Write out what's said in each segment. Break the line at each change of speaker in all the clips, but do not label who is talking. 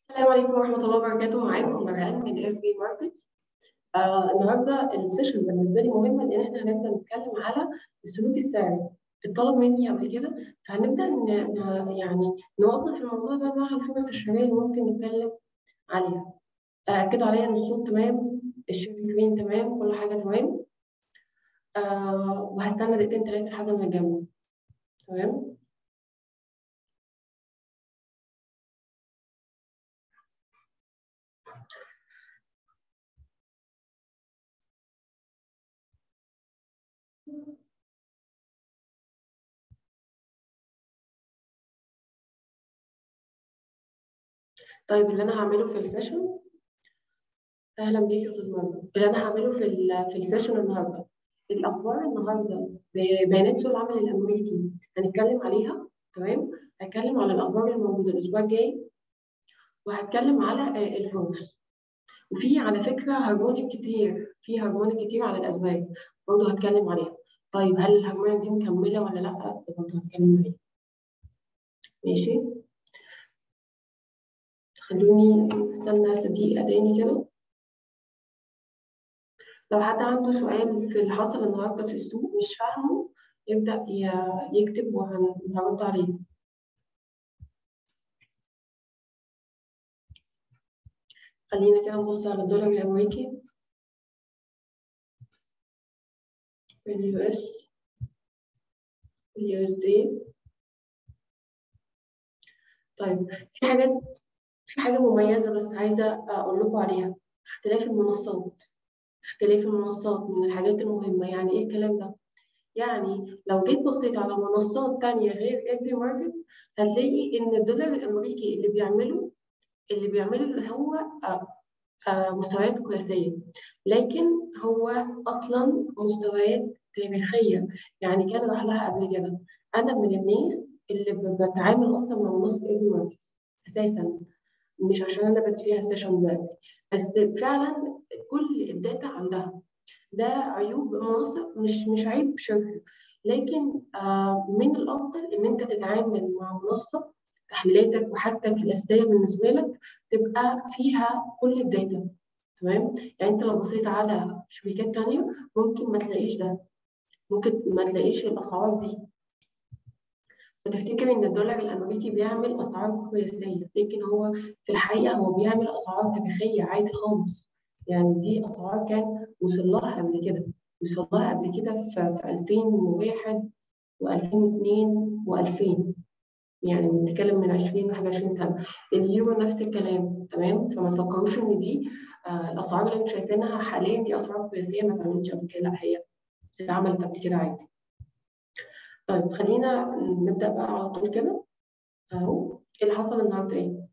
السلام عليكم ورحمة الله وبركاته معاكم مرهان من اس بي ماركت آه النهارده السيشن بالنسبة لي مهمة لأن احنا هنبدأ نتكلم على السلوك السعري اتطلب مني قبل كده فهنبدأ ن... ن... يعني نوظف الموضوع ده مع الفرص الشهرية اللي ممكن نتكلم عليها آه، أكدوا عليا إن الصوت تمام الشير سكرين تمام كل حاجة تمام آه وهستنى دقيقتين تلاتة لحد ما يتجمع تمام طيب اللي انا هعمله في السيشن اهلا بيك يا استاذ مرة اللي انا هعمله في ال في السيشن النهارده الاخبار النهارده ببيانات سوق العمل الامريكي هنتكلم عليها تمام هتكلم على الاخبار الموجوده الاسبوع الجاي وهتكلم على آه، الفرص وفي على فكره هرمونات كتير في هرمونات كتير على الازواج برضه هتكلم عليها طيب هل الهرمونات دي مكمله ولا لا ده برضه هتكلم عليها ماشي خلوني استنى دقيقه تاني كده لو حد عنده سؤال في اللي حصل النهارده في السوق مش فاهمه يبدأ ي- يكتب وهن- وهرد عليه خلينا كده نبص على الدولار الأمريكي اليو اس اليو اس دي طيب في حاجات في حاجة مميزة بس عايزة أقول لكم عليها اختلاف المنصات اختلاف المنصات من الحاجات المهمة يعني إيه الكلام ده؟ يعني لو جيت بصيت على منصات تانية غير اكبي ماركتس هتلاقي إن الدولار الأمريكي اللي بيعمله اللي بيعمله اللي هو آه، آه، مستويات قياسية لكن هو أصلا مستويات تاريخية يعني كان راح لها قبل كده أنا من الناس اللي ب- بتعامل أصلا مع منصة اكبي ماركتس أساسا مش عشان أنا بدي فيها سيشن دلوقتي بس فعلا كل الداتا عندها ده عيوب منصة مش مش عيب شركة لكن آه من الأفضل إن أنت تتعامل مع منصة تحليلاتك وحاجتك الأساسية بالنسبة لك تبقى فيها كل الداتا تمام يعني أنت لو بصيت على شركات تانية ممكن ما تلاقيش ده ممكن ما تلاقيش الأسعار دي فتفتكر إن الدولار الأمريكي بيعمل أسعار قياسية لكن هو في الحقيقة هو بيعمل أسعار تاريخية عادي خالص يعني دي أسعار كان وصل لها قبل كده وصل لها قبل كده في في 2001 و2002 و2000 يعني بنتكلم من 20 21 سنة اليورو نفس الكلام تمام فما تفكروش إن دي آه الأسعار اللي انتوا شايفينها حاليا دي أسعار قياسية ما اتعملتش قبل كده لا هي اتعملت قبل كده عادي طيب خلينا نبدأ بقى على طول كده اهو ايه اللي حصل النهارده ايه؟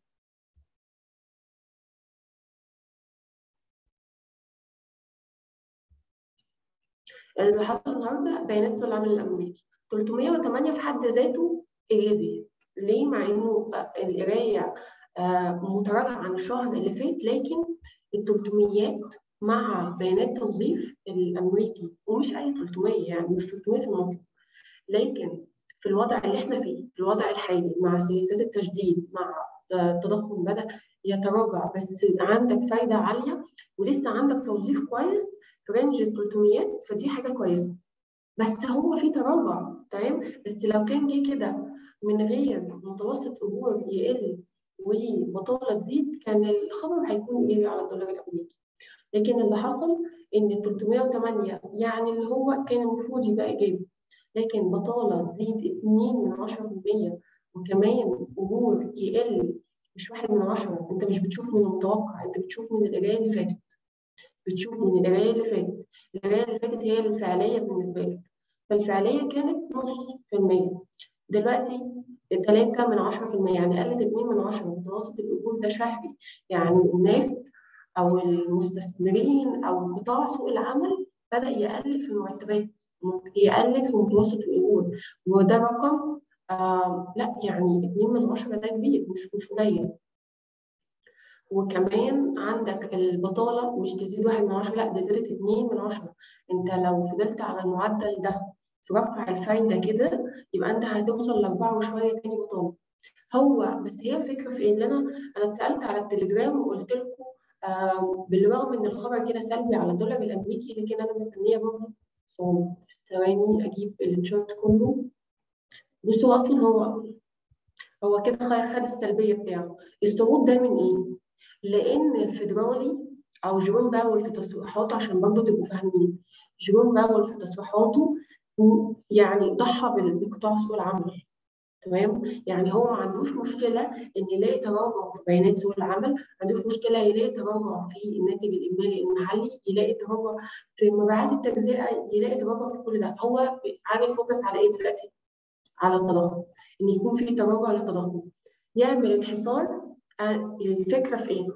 اللي حصل النهارده بيانات سوق العمل الامريكي 308 في حد ذاته ايجابي ليه؟ مع انه آه، القرايه آه، متراجعه عن الشهر اللي فات لكن ال 300 مع بيانات توظيف الامريكي ومش اي 300 يعني مش 300 في المنطقه لكن في الوضع اللي احنا فيه في الوضع الحالي مع سياسات التشديد مع آه، التضخم بدأ يتراجع بس عندك فايدة عالية ولسه عندك توظيف كويس في رينج ال 300 فدي حاجة كويسة بس هو في تراجع تمام بس لو كان جه كده من غير متوسط أجور يقل وبطالة تزيد كان الخبر هيكون إيجابي على الدولار الأمريكي لكن اللي حصل إن ال 308 يعني اللي هو كان المفروض يبقى إيجابي لكن بطالة تزيد 2 من 10% وكمان أجور يقل مش واحد من عشرة أنت مش بتشوف من المتوقع أنت بتشوف من القراية اللي فاتت بتشوف من القراية اللي فاتت القراية اللي فاتت هي الفعلية بالنسبة لك فالفعلية كانت نص في المية دلوقتي تلاتة من عشرة في المية يعني قلت اتنين من عشرة متوسط الأجور ده شهري يعني الناس أو المستثمرين أو قطاع سوق العمل بدأ يقلل في المرتبات يقلل في متوسط الأجور وده رقم آه لا يعني اتنين من عشرة ده كبير مش مش قليل وكمان عندك البطالة مش تزيد واحد من عشرة لا ده زادت اتنين من عشرة انت لو فضلت على المعدل ده في رفع الفايدة كده يبقى انت هتوصل لأربعة وشوية تاني بطالة هو بس هي الفكره في ان انا انا اتسالت على التليجرام وقلت لكم آه بالرغم ان الخبر كده سلبي على الدولار الامريكي لكن انا مستنيه برضه صعود ثواني اجيب التشارت كله بصوا اصلا هو هو كده خد السلبيه بتاعه الصعود ده من ايه؟ لان الفيدرالي او جيروم باول في تصريحاته عشان برضه تبقوا فاهمين جيروم باول في تصريحاته يعني ضحى بقطاع سوق العمل تمام يعني هو ما عندوش مشكله ان يلاقي تراجع في بيانات سوق العمل ما عندوش مشكله يلاقي تراجع في الناتج الاجمالي المحلي يلاقي تراجع في مبيعات التجزئه يلاقي تراجع في كل ده هو عامل فوكس على ايه دلوقتي على التضخم ان يكون في تراجع للتضخم يعمل انحصار الفكره في ايه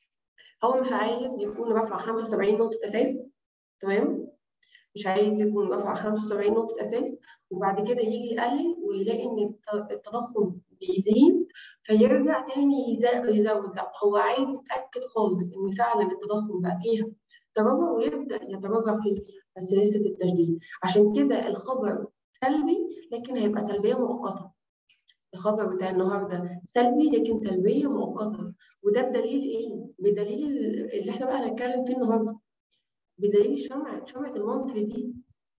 هو مش عايز يكون رفع 75 نقطه اساس تمام مش عايز يكون رفع 75 نقطة أساس وبعد كده يجي يقلل ويلاقي إن التضخم بيزيد فيرجع تاني يزود لا هو عايز يتأكد خالص إن فعلا التضخم بقى فيها تراجع ويبدأ يتراجع في سلاسة التشديد عشان كده الخبر سلبي لكن هيبقى سلبية مؤقتة الخبر بتاع النهارده سلبي لكن سلبيه مؤقته وده بدليل ايه؟ بدليل اللي احنا بقى هنتكلم فيه النهارده بدليل شمعة شمعة المنصري دي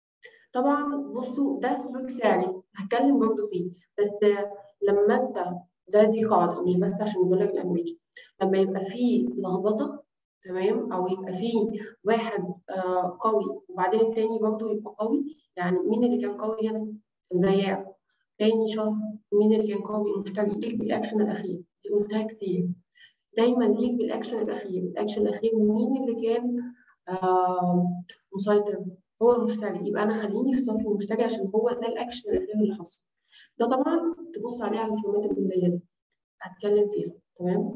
طبعا بصوا ده سلوك سعري هتكلم برضه فيه بس لما انت ده دي قاعده مش بس عشان الدولار الامريكي لما يبقى فيه لخبطه تمام او يبقى فيه واحد آه قوي وبعدين التاني برضه يبقى قوي يعني مين اللي كان قوي هنا؟ البياع تاني شهر مين اللي كان قوي المشتري ليك بالاكشن الاخير دي قلتها كتير دايما ليك بالاكشن الاخير الاكشن الاخير مين اللي كان آه مسيطر هو المشتري يبقى انا خليني في صف المشتري عشان هو ده الاكشن الاخير اللي حصل ده طبعا تبص عليه على الفورمات القليله هتكلم فيها تمام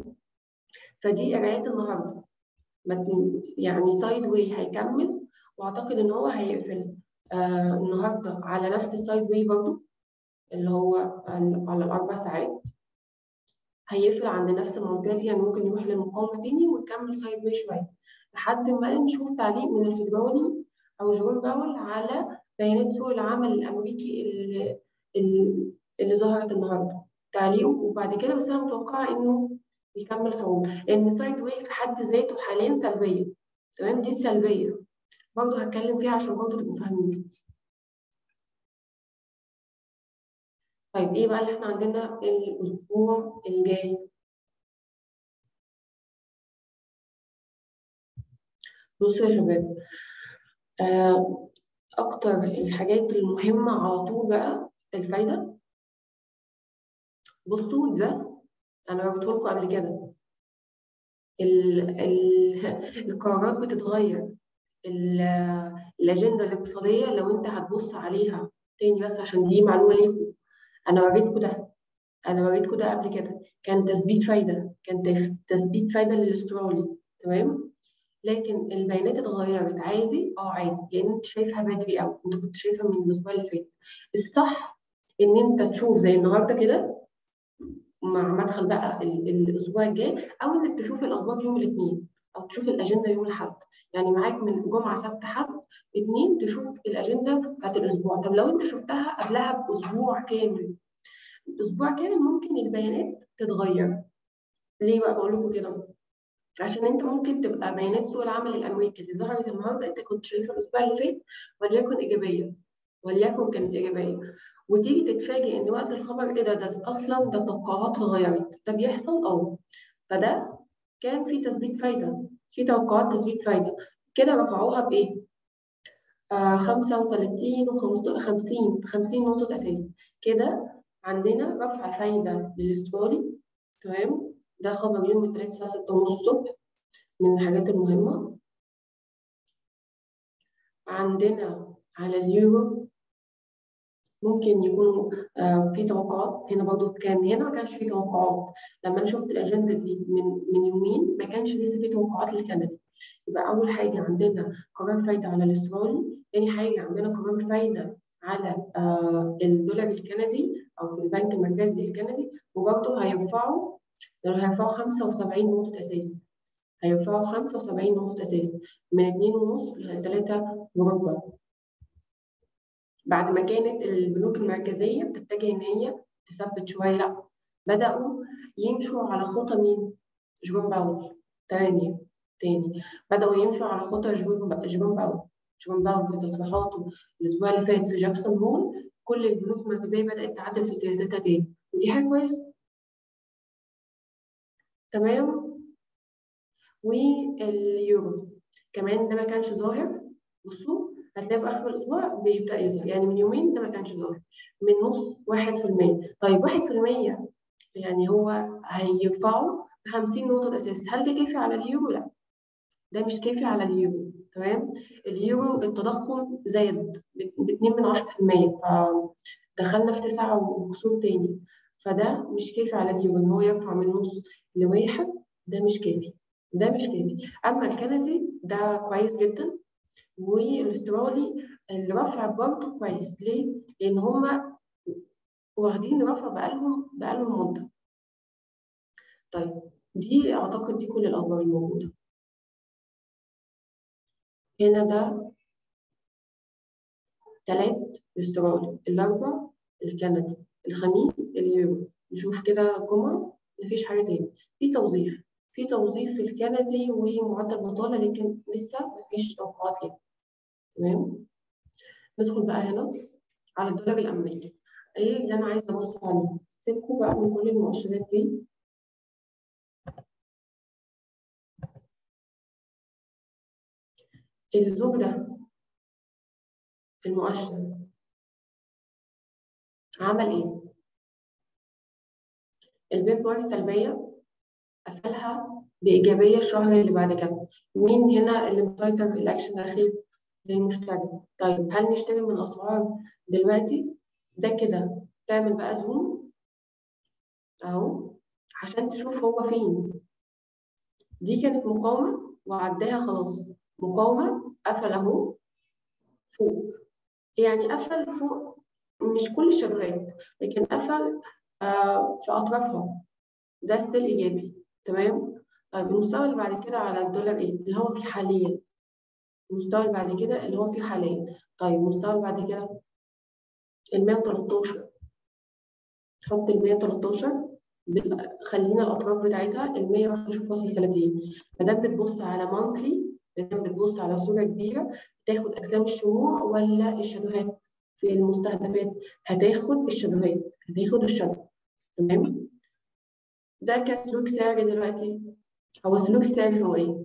فدي قرايات النهارده يعني سايد واي هيكمل واعتقد ان هو هيقفل آه النهارده على نفس السايد واي برضو اللي هو على الاربع ساعات هيقفل عند نفس المنطقه دي يعني ممكن يروح للمقاومه تاني ويكمل سايد واي شويه لحد ما نشوف تعليق من الفيدرالي او جيروم باول على بيانات سوق العمل الامريكي اللي, اللي ظهرت النهارده تعليقه وبعد كده بس انا متوقعه انه يكمل صعود لان السايد واي في حد ذاته حاليا سلبيه تمام دي السلبيه برضه هتكلم فيها عشان برضه تبقوا فاهمين طيب ايه بقى اللي احنا عندنا الاسبوع الجاي بصوا يا شباب آه اكتر الحاجات المهمه على طول بقى الفايده بصوا ده انا وريته لكم قبل كده ال ال القرارات بتتغير الاجنده الاقتصاديه لو انت هتبص عليها تاني بس عشان دي معلومه ليكم انا وريتكم ده انا وريتكم ده قبل كده كان تثبيت فايده كان تثبيت فايده للاسترالي تمام لكن البيانات اتغيرت عادي اه عادي لان انت شايفها بدري قوي انت كنت شايفها من الاسبوع اللي فات الصح ان انت تشوف زي النهارده كده مع مدخل بقى الاسبوع الجاي او انك تشوف الاخبار يوم الاثنين او تشوف الاجنده يوم الاحد يعني معاك من جمعه سبت حد اثنين تشوف الاجنده بتاعت الاسبوع طب لو انت شفتها قبلها باسبوع كامل الاسبوع كامل ممكن البيانات تتغير ليه بقى بقول لكم كده عشان انت ممكن تبقى بيانات سوق العمل الامريكي اللي ظهرت النهارده انت كنت شايفها الاسبوع اللي فات وليكن ايجابيه وليكن كانت ايجابيه وتيجي تتفاجئ ان وقت الخبر ايه ده ده اصلا ده التوقعات اتغيرت ده بيحصل اه فده كان في تثبيت فايده في توقعات تثبيت فايده كده رفعوها بايه؟ آه 35 و 50 50 نقطه اساس كده عندنا رفع فايده للاسترالي تمام ده خبر يوم الثلاث الساعه 6 ونص الصبح من الحاجات المهمه عندنا على اليورو ممكن يكون آه في توقعات هنا برضو كان هنا ما كانش في توقعات لما انا شفت الاجنده دي من من يومين ما كانش لسه في توقعات للكندي يبقى اول حاجه عندنا قرار فايده على الاسترالي ثاني حاجه عندنا قرار فايده على آه الدولار الكندي او في البنك المركزي الكندي وبرضه هيرفعوا هيرفعوا 75 نقطه اساس هيرفعوا 75 نقطه اساس من 2.5 ل 3 وربع بعد ما كانت البنوك المركزيه بتتجه ان هي تثبت شويه لا بدأوا يمشوا على خطى مين؟ جيروم باول تاني تاني بدأوا يمشوا على خطى جيروم جيروم باول جيروم باول في تصريحاته الأسبوع اللي فات في جاكسون هول كل البنوك المركزية بدأت تعدل في سياستها تاني ودي حاجة كويسة تمام واليورو كمان ده ما كانش ظاهر بصوا هتلاقي في اخر الاسبوع بيبدا يظهر يعني من يومين ده ما كانش ظاهر من نص 1% طيب 1% يعني هو هيرفعه ب 50 نقطه اساس هل ده كافي على اليورو؟ لا ده مش كافي على اليورو تمام اليورو التضخم زاد ب 2 من 10% فدخلنا في 9 وكسور تاني فده مش كافي على اليورو ان هو يرفع من نص لواحد ده مش كافي ده مش كافي اما الكندي ده كويس جدا والاسترالي الرفع برضه كويس ليه؟ لان هما واخدين رفع بقالهم بقالهم مده طيب دي اعتقد دي كل الاخبار الموجوده هنا ده تلات الاسترالي الاربع الكندي الخميس اليورو نشوف كده الجمعه مفيش حاجه تاني في توظيف في توظيف في الكندي ومعدل بطاله لكن لسه مفيش توقعات ليه تمام ندخل بقى هنا على الدولار الامريكي ايه اللي انا عايزه ابص عليه سيبكم بقى من كل المؤشرات دي الزوج ده في المؤشر عمل ايه البيب بار السلبيه قفلها بايجابيه الشهر اللي بعد كده مين هنا اللي مسيطر الاكشن الاخير للمشتري طيب هل نشتري من الاسعار دلوقتي ده كده تعمل بقى زوم اهو عشان تشوف هو فين دي كانت مقاومه وعداها خلاص مقاومه قفل اهو فوق يعني قفل فوق مش كل الشبكات لكن قفل آه في اطرافها ده ستيل ايجابي تمام طيب المستوى اللي بعد كده على الدولار ايه اللي هو فيه حاليا المستوى اللي بعد كده اللي هو فيه حاليا طيب المستوى اللي بعد كده ال 113 تحط ال 113 خلينا الاطراف بتاعتها ال 111.30 ما دام بتبص على مانثلي ما دام بتبص على صوره كبيره تاخد اجسام الشموع ولا الشبهات في المستهدفات هتاخد الشبهات هتاخد الشبه تمام ده كسلوك سعري دلوقتي هو السلوك السعري هو ايه؟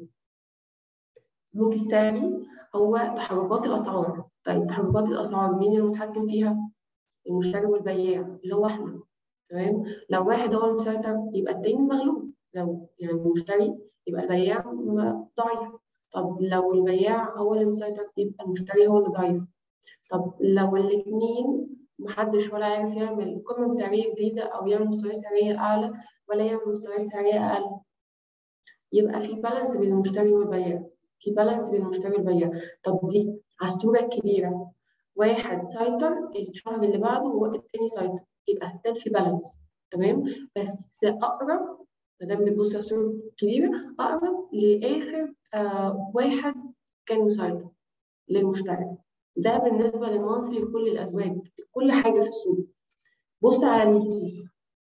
السلوك السعري هو تحركات الاسعار طيب تحركات الاسعار مين المتحكم فيها؟ المشتري والبياع اللي هو احنا تمام لو واحد هو المسيطر يبقى التاني مغلوب لو يعني المشتري يبقى البياع ضعيف طب لو البياع هو اللي مسيطر يبقى المشتري هو اللي ضعيف طب لو الاثنين محدش ولا عارف يعمل قمة سعرية جديدة أو يعمل مستويات سعرية أعلى ولا يعمل مستويات سعرية أقل يبقى في بالانس بين المشتري والبياع في بالانس بين المشتري والبياع طب دي على الصورة الكبيرة واحد سيطر الشهر اللي بعده والتاني سيطر يبقى ستيل في بالانس تمام بس أقرب ما دام بتبص على الصورة الكبيرة أقرب لآخر آه واحد كان مسيطر للمشتري ده بالنسبه للمصري لكل الازواج كل حاجه في السوق بص على نيكي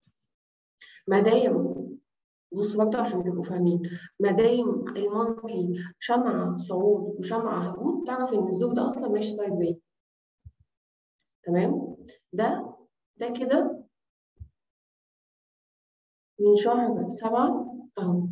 ما دام بص برضه عشان تبقوا فاهمين ما دام المنثلي شمعة صعود وشمعة هبوط تعرف ان الزوج ده اصلا ماشي سايد واي تمام ده ده كده من شهر سبعة اهو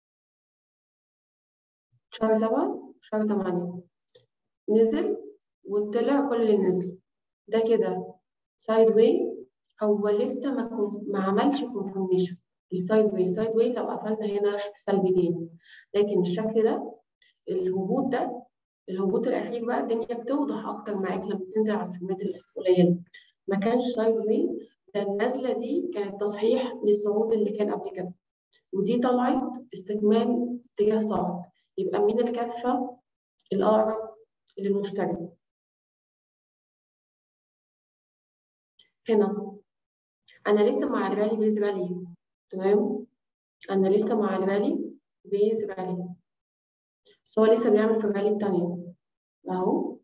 شهر سبعة شهر تمانية نزل وطلع كل اللي نزل ده كده سايد واي هو لسه ما كن... ما عملش كونفرميشن السايد واي سايد واي لو قفلنا هنا سلبي تاني لكن الشكل ده الهبوط ده الهبوط الاخير بقى الدنيا بتوضح اكتر معاك لما تنزل على الكميات القليله ما كانش سايد واي ده النزله دي كانت تصحيح للصعود اللي كان قبل كده ودي طلعت استكمال اتجاه صاعد يبقى مين الكفه الاقرب للمشتري هنا انا لسه مع الرالي بيز رالي تمام انا لسه مع الرالي بيز رالي بس هو لسه بيعمل في الرالي التانية اهو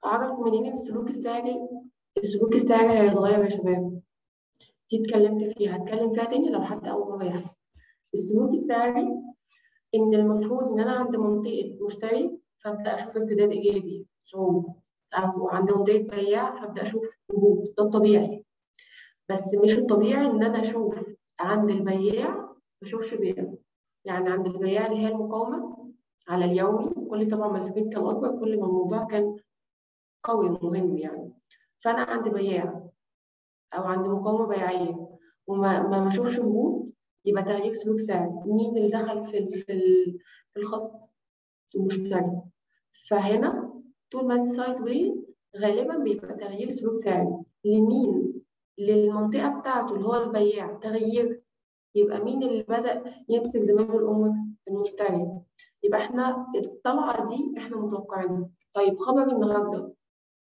اعرف منين السلوك السعري السلوك السعري هيتغير يا شباب دي اتكلمت فيها هتكلم فيها تاني لو حد اول مره يحكي السلوك السعري ان المفروض ان انا عند منطقه مشتري فابدا اشوف امتداد ايجابي صعود او عند منطقه بياع فابدا اشوف هبوط ده الطبيعي بس مش الطبيعي ان انا اشوف عند البياع ما اشوفش بيع يعني عند البياع اللي هي المقاومه على اليومي كل طبعا ما الفيد كان اكبر كل ما الموضوع كان قوي ومهم يعني فانا عند بياع او عند مقاومه بيعيه وما ما اشوفش هبوط يبقى تغيير سلوك سعري مين اللي دخل في في في الخط المشتري فهنا طول ما انت سايد واي غالبا بيبقى تغيير سلوك سعري لمين للمنطقه بتاعته اللي هو البياع تغيير يبقى مين اللي بدا يمسك زمام الامور المشتري يبقى احنا الطلعه دي احنا متوقعينها طيب خبر النهارده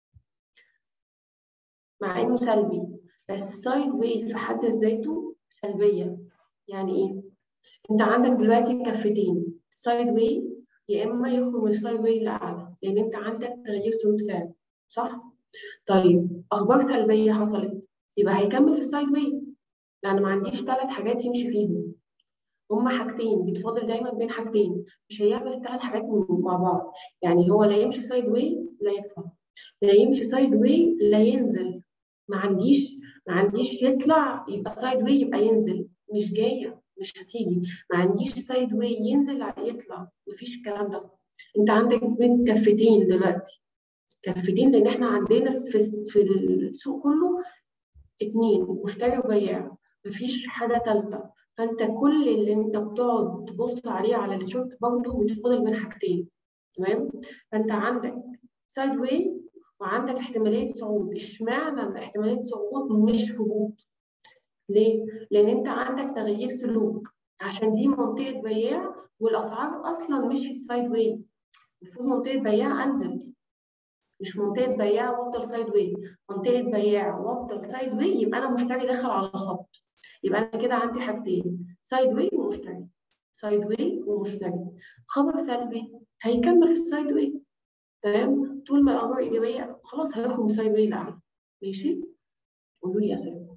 مع انه سلبي بس السايد ويز في حد ذاته سلبيه يعني ايه انت عندك دلوقتي كفتين سايد واي يا اما يخرج من السايد واي لاعلى لان انت عندك تغيير سلوك سعر صح طيب اخبار سلبيه حصلت يبقى هيكمل في السايد واي لان ما عنديش ثلاث حاجات يمشي فيهم هما حاجتين بيتفاضل دايما بين حاجتين مش هيعمل الثلاث حاجات مع بعض يعني هو لا يمشي سايد واي لا يطلع لا يمشي سايد واي لا ينزل ما عنديش ما عنديش يطلع يبقى سايد واي يبقى ينزل مش جايه مش هتيجي ما عنديش سايد واي ينزل يطلع مفيش الكلام ده انت عندك بين كفتين دلوقتي كفتين لان احنا عندنا في في السوق كله اتنين مشتري وبياع مفيش حاجه ثالثه فانت كل اللي انت بتقعد تبص عليه على التيشيرت برضه بتفضل بين حاجتين تمام فانت عندك سايد واي وعندك احتماليه صعود اشمعنى احتماليه صعود مش هبوط ليه؟ لان انت عندك تغيير سلوك عشان دي منطقه بياع والاسعار اصلا مشيت سايد واي المفروض منطقه بياع انزل مش منطقه بياع وافضل سايد واي منطقه بياع وافضل سايد واي يبقى انا مشتري داخل على الخط يبقى انا كده عندي حاجتين سايد واي ومشتري سايد واي ومشتري خبر سلبي هيكمل في السايد واي تمام طول ما الاخبار ايجابيه خلاص هيخرج من السايد واي الاعلى ماشي قولوا لي يا سلام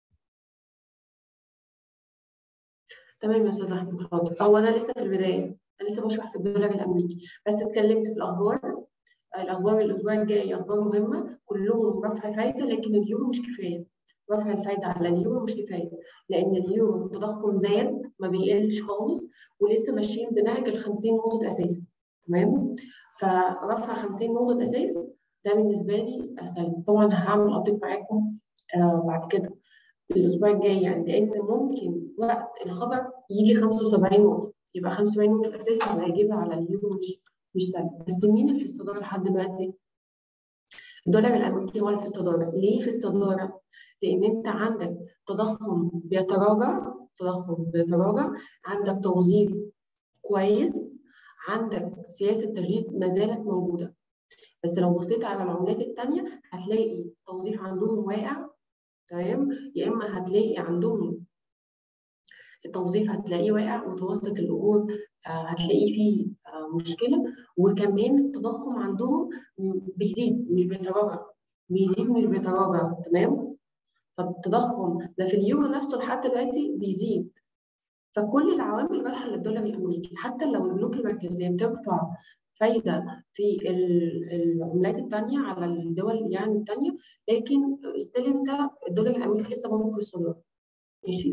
تمام يا استاذ احمد حاضر هو انا لسه في البدايه انا لسه بشرح في الدولار الامريكي بس اتكلمت في الاخبار الاخبار الاسبوع الجاي اخبار مهمه كلهم رفع فايده لكن اليورو مش كفايه رفع الفايده على اليورو مش كفايه لان اليورو التضخم زاد ما بيقلش خالص ولسه ماشيين بنهج ال 50 نقطه اساس تمام فرفع 50 نقطه اساس ده بالنسبه لي سلبي طبعا هعمل ابديت معاكم آه بعد كده الاسبوع الجاي يعني لان ممكن وقت الخبر يجي 75 نقطه يبقى 75 نقطه اساسا اللي هيجيبها على اليورو مش مش سهل بس مين اللي في الصداره لحد دلوقتي؟ الدولار الامريكي هو اللي في الصداره ليه في الصداره؟ لان انت عندك تضخم بيتراجع تضخم بيتراجع عندك توظيف كويس عندك سياسه تجديد ما زالت موجوده بس لو بصيت على العملات الثانيه هتلاقي توظيف عندهم واقع تمام يا اما هتلاقي عندهم التوظيف هتلاقيه واقع متوسط الاجور هتلاقيه فيه مشكله وكمان التضخم عندهم بيزيد مش بيتراجع بيزيد مش بيتراجع تمام فالتضخم ده في اليورو نفسه لحد دلوقتي بيزيد فكل العوامل رايحه للدولار الامريكي حتى لو البنوك المركزيه بترفع فايده في العملات الثانيه على الدول يعني الثانيه لكن ستيل انت الدولار الامريكي لسه موجود في الصداره ماشي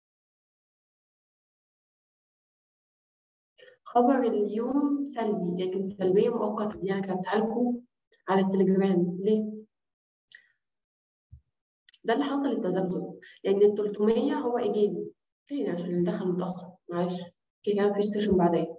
خبر اليوم سلبي لكن سلبيه مؤقته دي انا كتبتها لكم على التليجرام ليه؟ ده اللي حصل التذبذب لان ال 300 هو ايجابي فين عشان اللي دخل متاخر معلش كده مفيش سيشن بعدين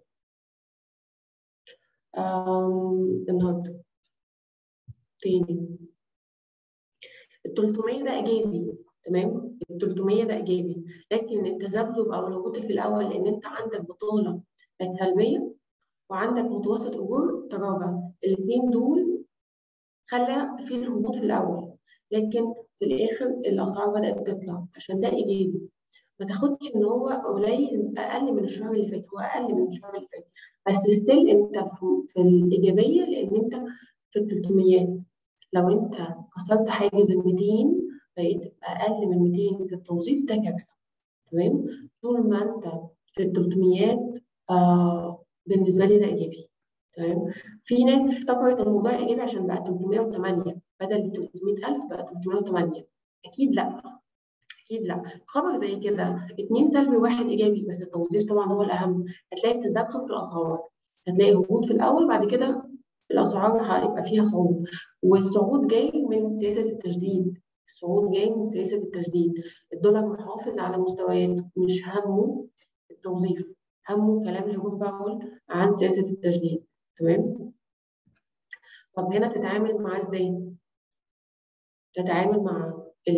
النهارده تاني ال 300 ده ايجابي تمام ال 300 ده ايجابي لكن التذبذب او الهبوط في الاول لان انت عندك بطاله كانت سلبيه وعندك متوسط اجور تراجع الاثنين دول خلى في الهبوط في الاول لكن في الاخر الاسعار بدات تطلع عشان ده ايجابي ما تاخدش ان هو قليل اقل من الشهر اللي فات هو اقل من الشهر اللي فات بس ستيل انت في, في الايجابيه لان انت في ال 300 لو انت كسرت حاجز ال 200 بقيت اقل من 200 في التوظيف ده كارثه تمام طول ما انت في ال 300 آه بالنسبه لي ده ايجابي تمام في ناس افتكرت الموضوع ايجابي عشان بقى 308 بدل 300000 بقى 308 اكيد لا اكيد لا خبر زي كده اتنين سلبي واحد ايجابي بس التوظيف طبعا هو الاهم هتلاقي تذبذب في الاسعار هتلاقي هبوط في الاول بعد كده الاسعار هيبقى فيها صعود والصعود جاي من سياسه التجديد الصعود جاي من سياسه التجديد الدولار محافظ على مستويات مش همه التوظيف همه كلام جيروم باول عن سياسه التجديد تمام طب هنا تتعامل معاه ازاي تتعامل مع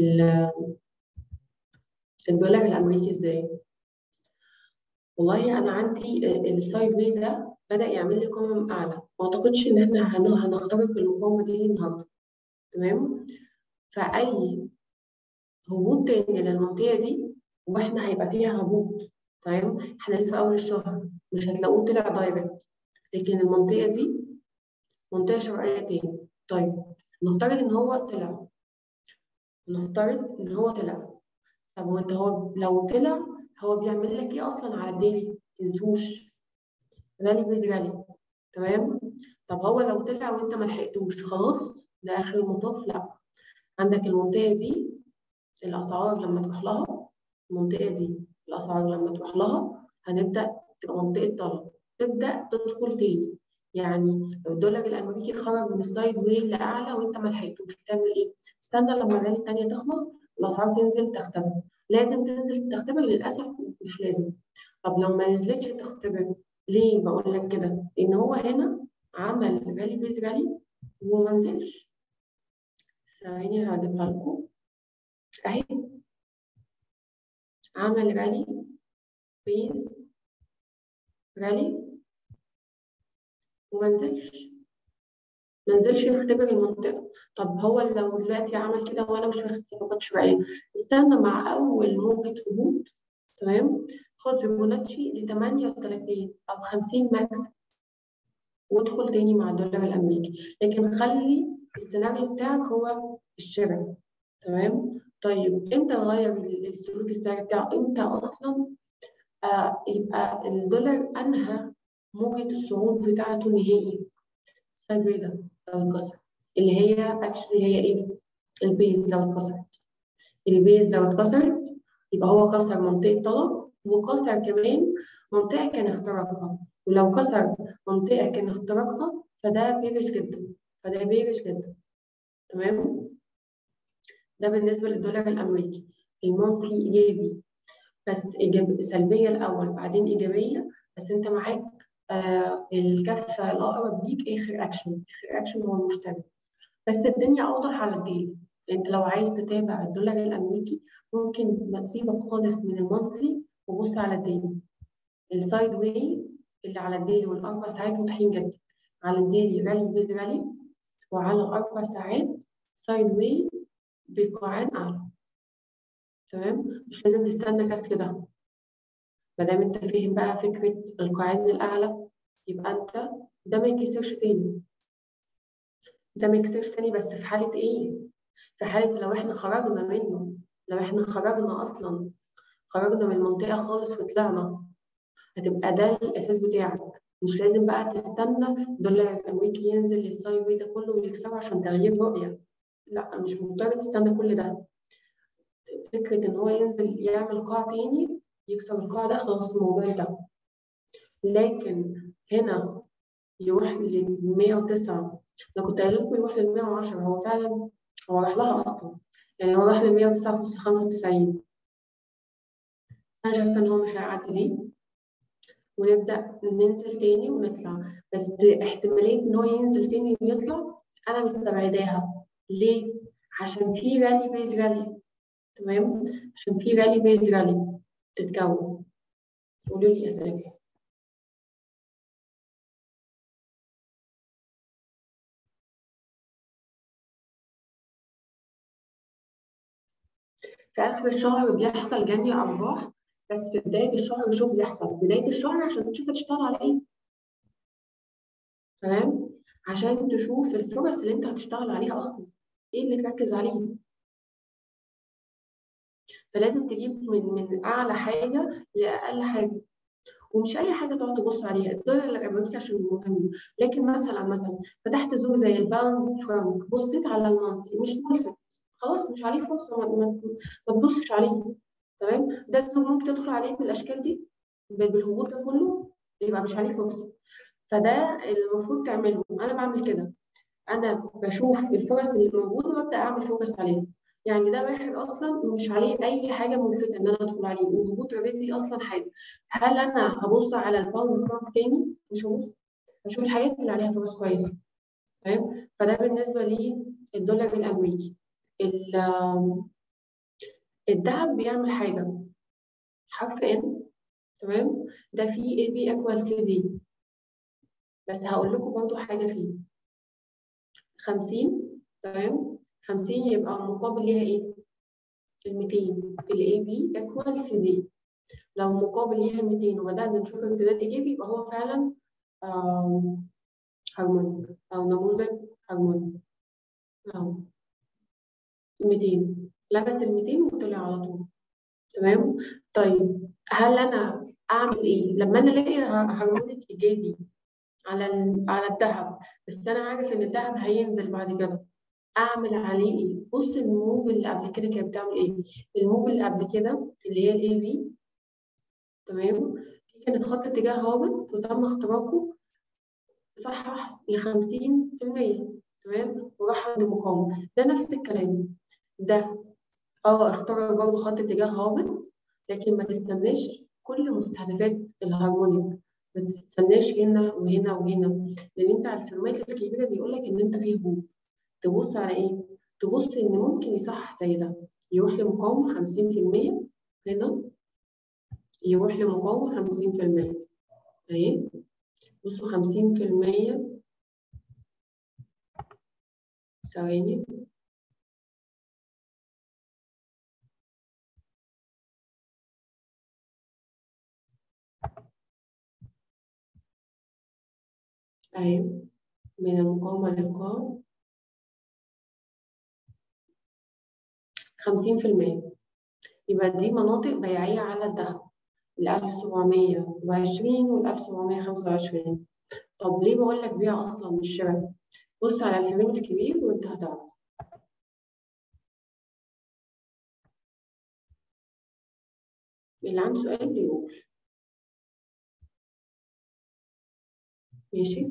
الدولار الامريكي ازاي والله انا عندي السايد واي ده بدا يعمل لي قمم اعلى ما اعتقدش ان احنا هنخترق المقاومه دي النهارده تمام فاي هبوط تاني للمنطقه دي واحنا هيبقى فيها هبوط تمام احنا لسه في اول الشهر مش هتلاقوه طلع دايركت لكن المنطقه دي منطقه شرقيه تاني طيب نفترض ان هو طلع نفترض ان هو طلع طب وانت هو لو طلع هو بيعمل لك ايه اصلا على الديلي تنسوش رالي بيز رالي تمام طب هو لو طلع وانت ما لحقتوش خلاص ده اخر المطاف لا عندك المنطقه دي الاسعار لما تروح لها المنطقه دي الاسعار لما تروح لها هنبدا تبقى منطقه طلب تبدا تدخل تاني يعني لو الدولار الامريكي خرج من السايد واي لاعلى وانت ما لحقتوش تعمل ايه؟ استنى لما الرالي الثانيه تخلص الاسعار تنزل تختبر لازم تنزل تختبر للاسف مش لازم طب لو ما نزلتش تختبر ليه بقول لك كده؟ لان هو هنا عمل رالي بيز رالي وما نزلش ثواني هجيبها لكم اهي عمل رالي بيز رالي وما نزلش ما نزلش يختبر المنطقه طب هو لو دلوقتي عمل كده وانا مش واخد صفقات شرعيه استنى مع اول موجه هبوط تمام خد فيبوناتشي ل 38 او 50 ماكس وادخل تاني مع الدولار الامريكي لكن خلي السيناريو بتاعك هو الشراء تمام طيب امتى اغير السلوك السعري بتاعه امتى اصلا آه يبقى الدولار انهى موجة الصعود بتاعته نهائي السايد ده لو اتكسر اللي هي اكشلي هي ايه البيز لو اتكسرت البيز لو اتكسرت يبقى هو كسر منطقة طلب وكسر كمان منطقة كان اختراقها ولو كسر منطقة كان اختراقها فده بيرش جدا فده بيرش جدا تمام ده بالنسبة للدولار الأمريكي المونثلي إيجابي بس إيجاب سلبية الأول بعدين إيجابية بس أنت معاك آه الكفة الأقرب ليك آخر أكشن آخر أكشن هو المشتري بس الدنيا أوضح على الديلي أنت لو عايز تتابع الدولار الأمريكي ممكن ما تسيبك خالص من المونثلي وبص على الديلي السايد واي اللي على الديلي والأربع ساعات واضحين جدا على الديلي رالي بيز رالي وعلى الأربع ساعات سايد واي بقاعان أعلى تمام مش لازم تستنى كسر ده ما دام انت فاهم بقى فكره القاعان الاعلى يبقى انت ده ما يكسرش تاني ده ما يكسرش تاني بس في حاله ايه؟ في حاله لو احنا خرجنا منه لو احنا خرجنا اصلا خرجنا من المنطقه خالص وطلعنا هتبقى ده الاساس بتاعك مش لازم بقى تستنى الدولار الامريكي ينزل للساي واي ده كله ويكسره عشان تغيير رؤيه لا مش مضطر تستنى كل ده فكره ان هو ينزل يعمل قاع تاني يكسر القاع ده خلاص الموضوع انتهى لكن هنا يروح ل 109 انا كنت قايل لكم يروح لل 110 هو فعلا هو راح لها اصلا يعني هو راح ل 109.95 انا شايفه ان هو مش هيعدي دي ونبدا ننزل تاني ونطلع بس احتماليه ان هو ينزل تاني ويطلع انا مستبعداها ليه؟ عشان في رالي بيز رالي تمام؟ عشان في رالي بيز رالي تتكون قولوا لي اسئله في اخر الشهر بيحصل جني ارباح بس في بدايه الشهر شو بيحصل بدايه الشهر عشان تشوف هتشتغل على ايه تمام عشان تشوف الفرص اللي انت هتشتغل عليها اصلا ايه اللي تركز عليه فلازم تجيب من من اعلى حاجه لاقل حاجه ومش اي حاجه تقعد تبص عليها الدولار الامريكي عشان مهم لكن مثلا مثلا فتحت زوج زي الباوند فرانك بصيت على المنطقي مش ملفت خلاص مش عليه فرصه ما, ما, ما تبصش عليه تمام ده الزوج ممكن تدخل عليه بالاشكال دي بالهبوط ده كله يبقى مش عليه فرصه فده المفروض تعمله انا بعمل كده انا بشوف الفرص اللي موجوده وابدا اعمل فوكس عليها يعني ده واحد اصلا مش عليه اي حاجه ملفته ان انا ادخل عليه والهبوط اوريدي اصلا حاجه هل انا هبص على الباوند فرانك تاني مش هبص هشوف الحاجات اللي عليها فرص كويسه تمام فده بالنسبه للدولار الامريكي الذهب بيعمل حاجه حرف ان تمام ده فيه اي بي ايكوال سي دي بس هقول لكم برضو حاجه فيه 50 تمام 50 يبقى مقابل ليها ايه؟ ال 200 الاي بي ايكوال سي دي لو مقابل ليها 200 وبدأنا نشوف امتداد ايجابي يبقى هو فعلا هارمونيك او نموذج هارمونيك اهو 200 لبس ال 200 وطلع على طول تمام طيب هل انا اعمل ايه لما انا الاقي هارمونيك ايجابي على على الذهب بس انا عارف ان الذهب هينزل بعد كده اعمل عليه ايه بص الموف اللي قبل كده كانت بتعمل ايه الموف اللي قبل كده اللي هي الاي بي تمام دي كانت خط اتجاه هابط وتم اختراقه صحح ل 50% تمام وراح عند مقاومه ده نفس الكلام ده اه اخترق برضه خط اتجاه هابط لكن ما تستناش كل مستهدفات الهارمونيك ما تستناش هنا وهنا وهنا لان انت على الفيرمات الكبيره بيقول لك ان انت في هبوط تبص على ايه؟ تبص ان ممكن يصح زي ده يروح لمقاومه 50% هنا يروح لمقاومه 50% اهي بصوا 50% ثواني أهي من المقاومة للقاع خمسين في المية يبقى دي مناطق بيعية على الذهب ال 1720 وال 1725 طب ليه بقول لك بيع أصلا مش شراء؟ بص على الفريم الكبير وأنت هتعرف اللي عنده سؤال بيقول ماشي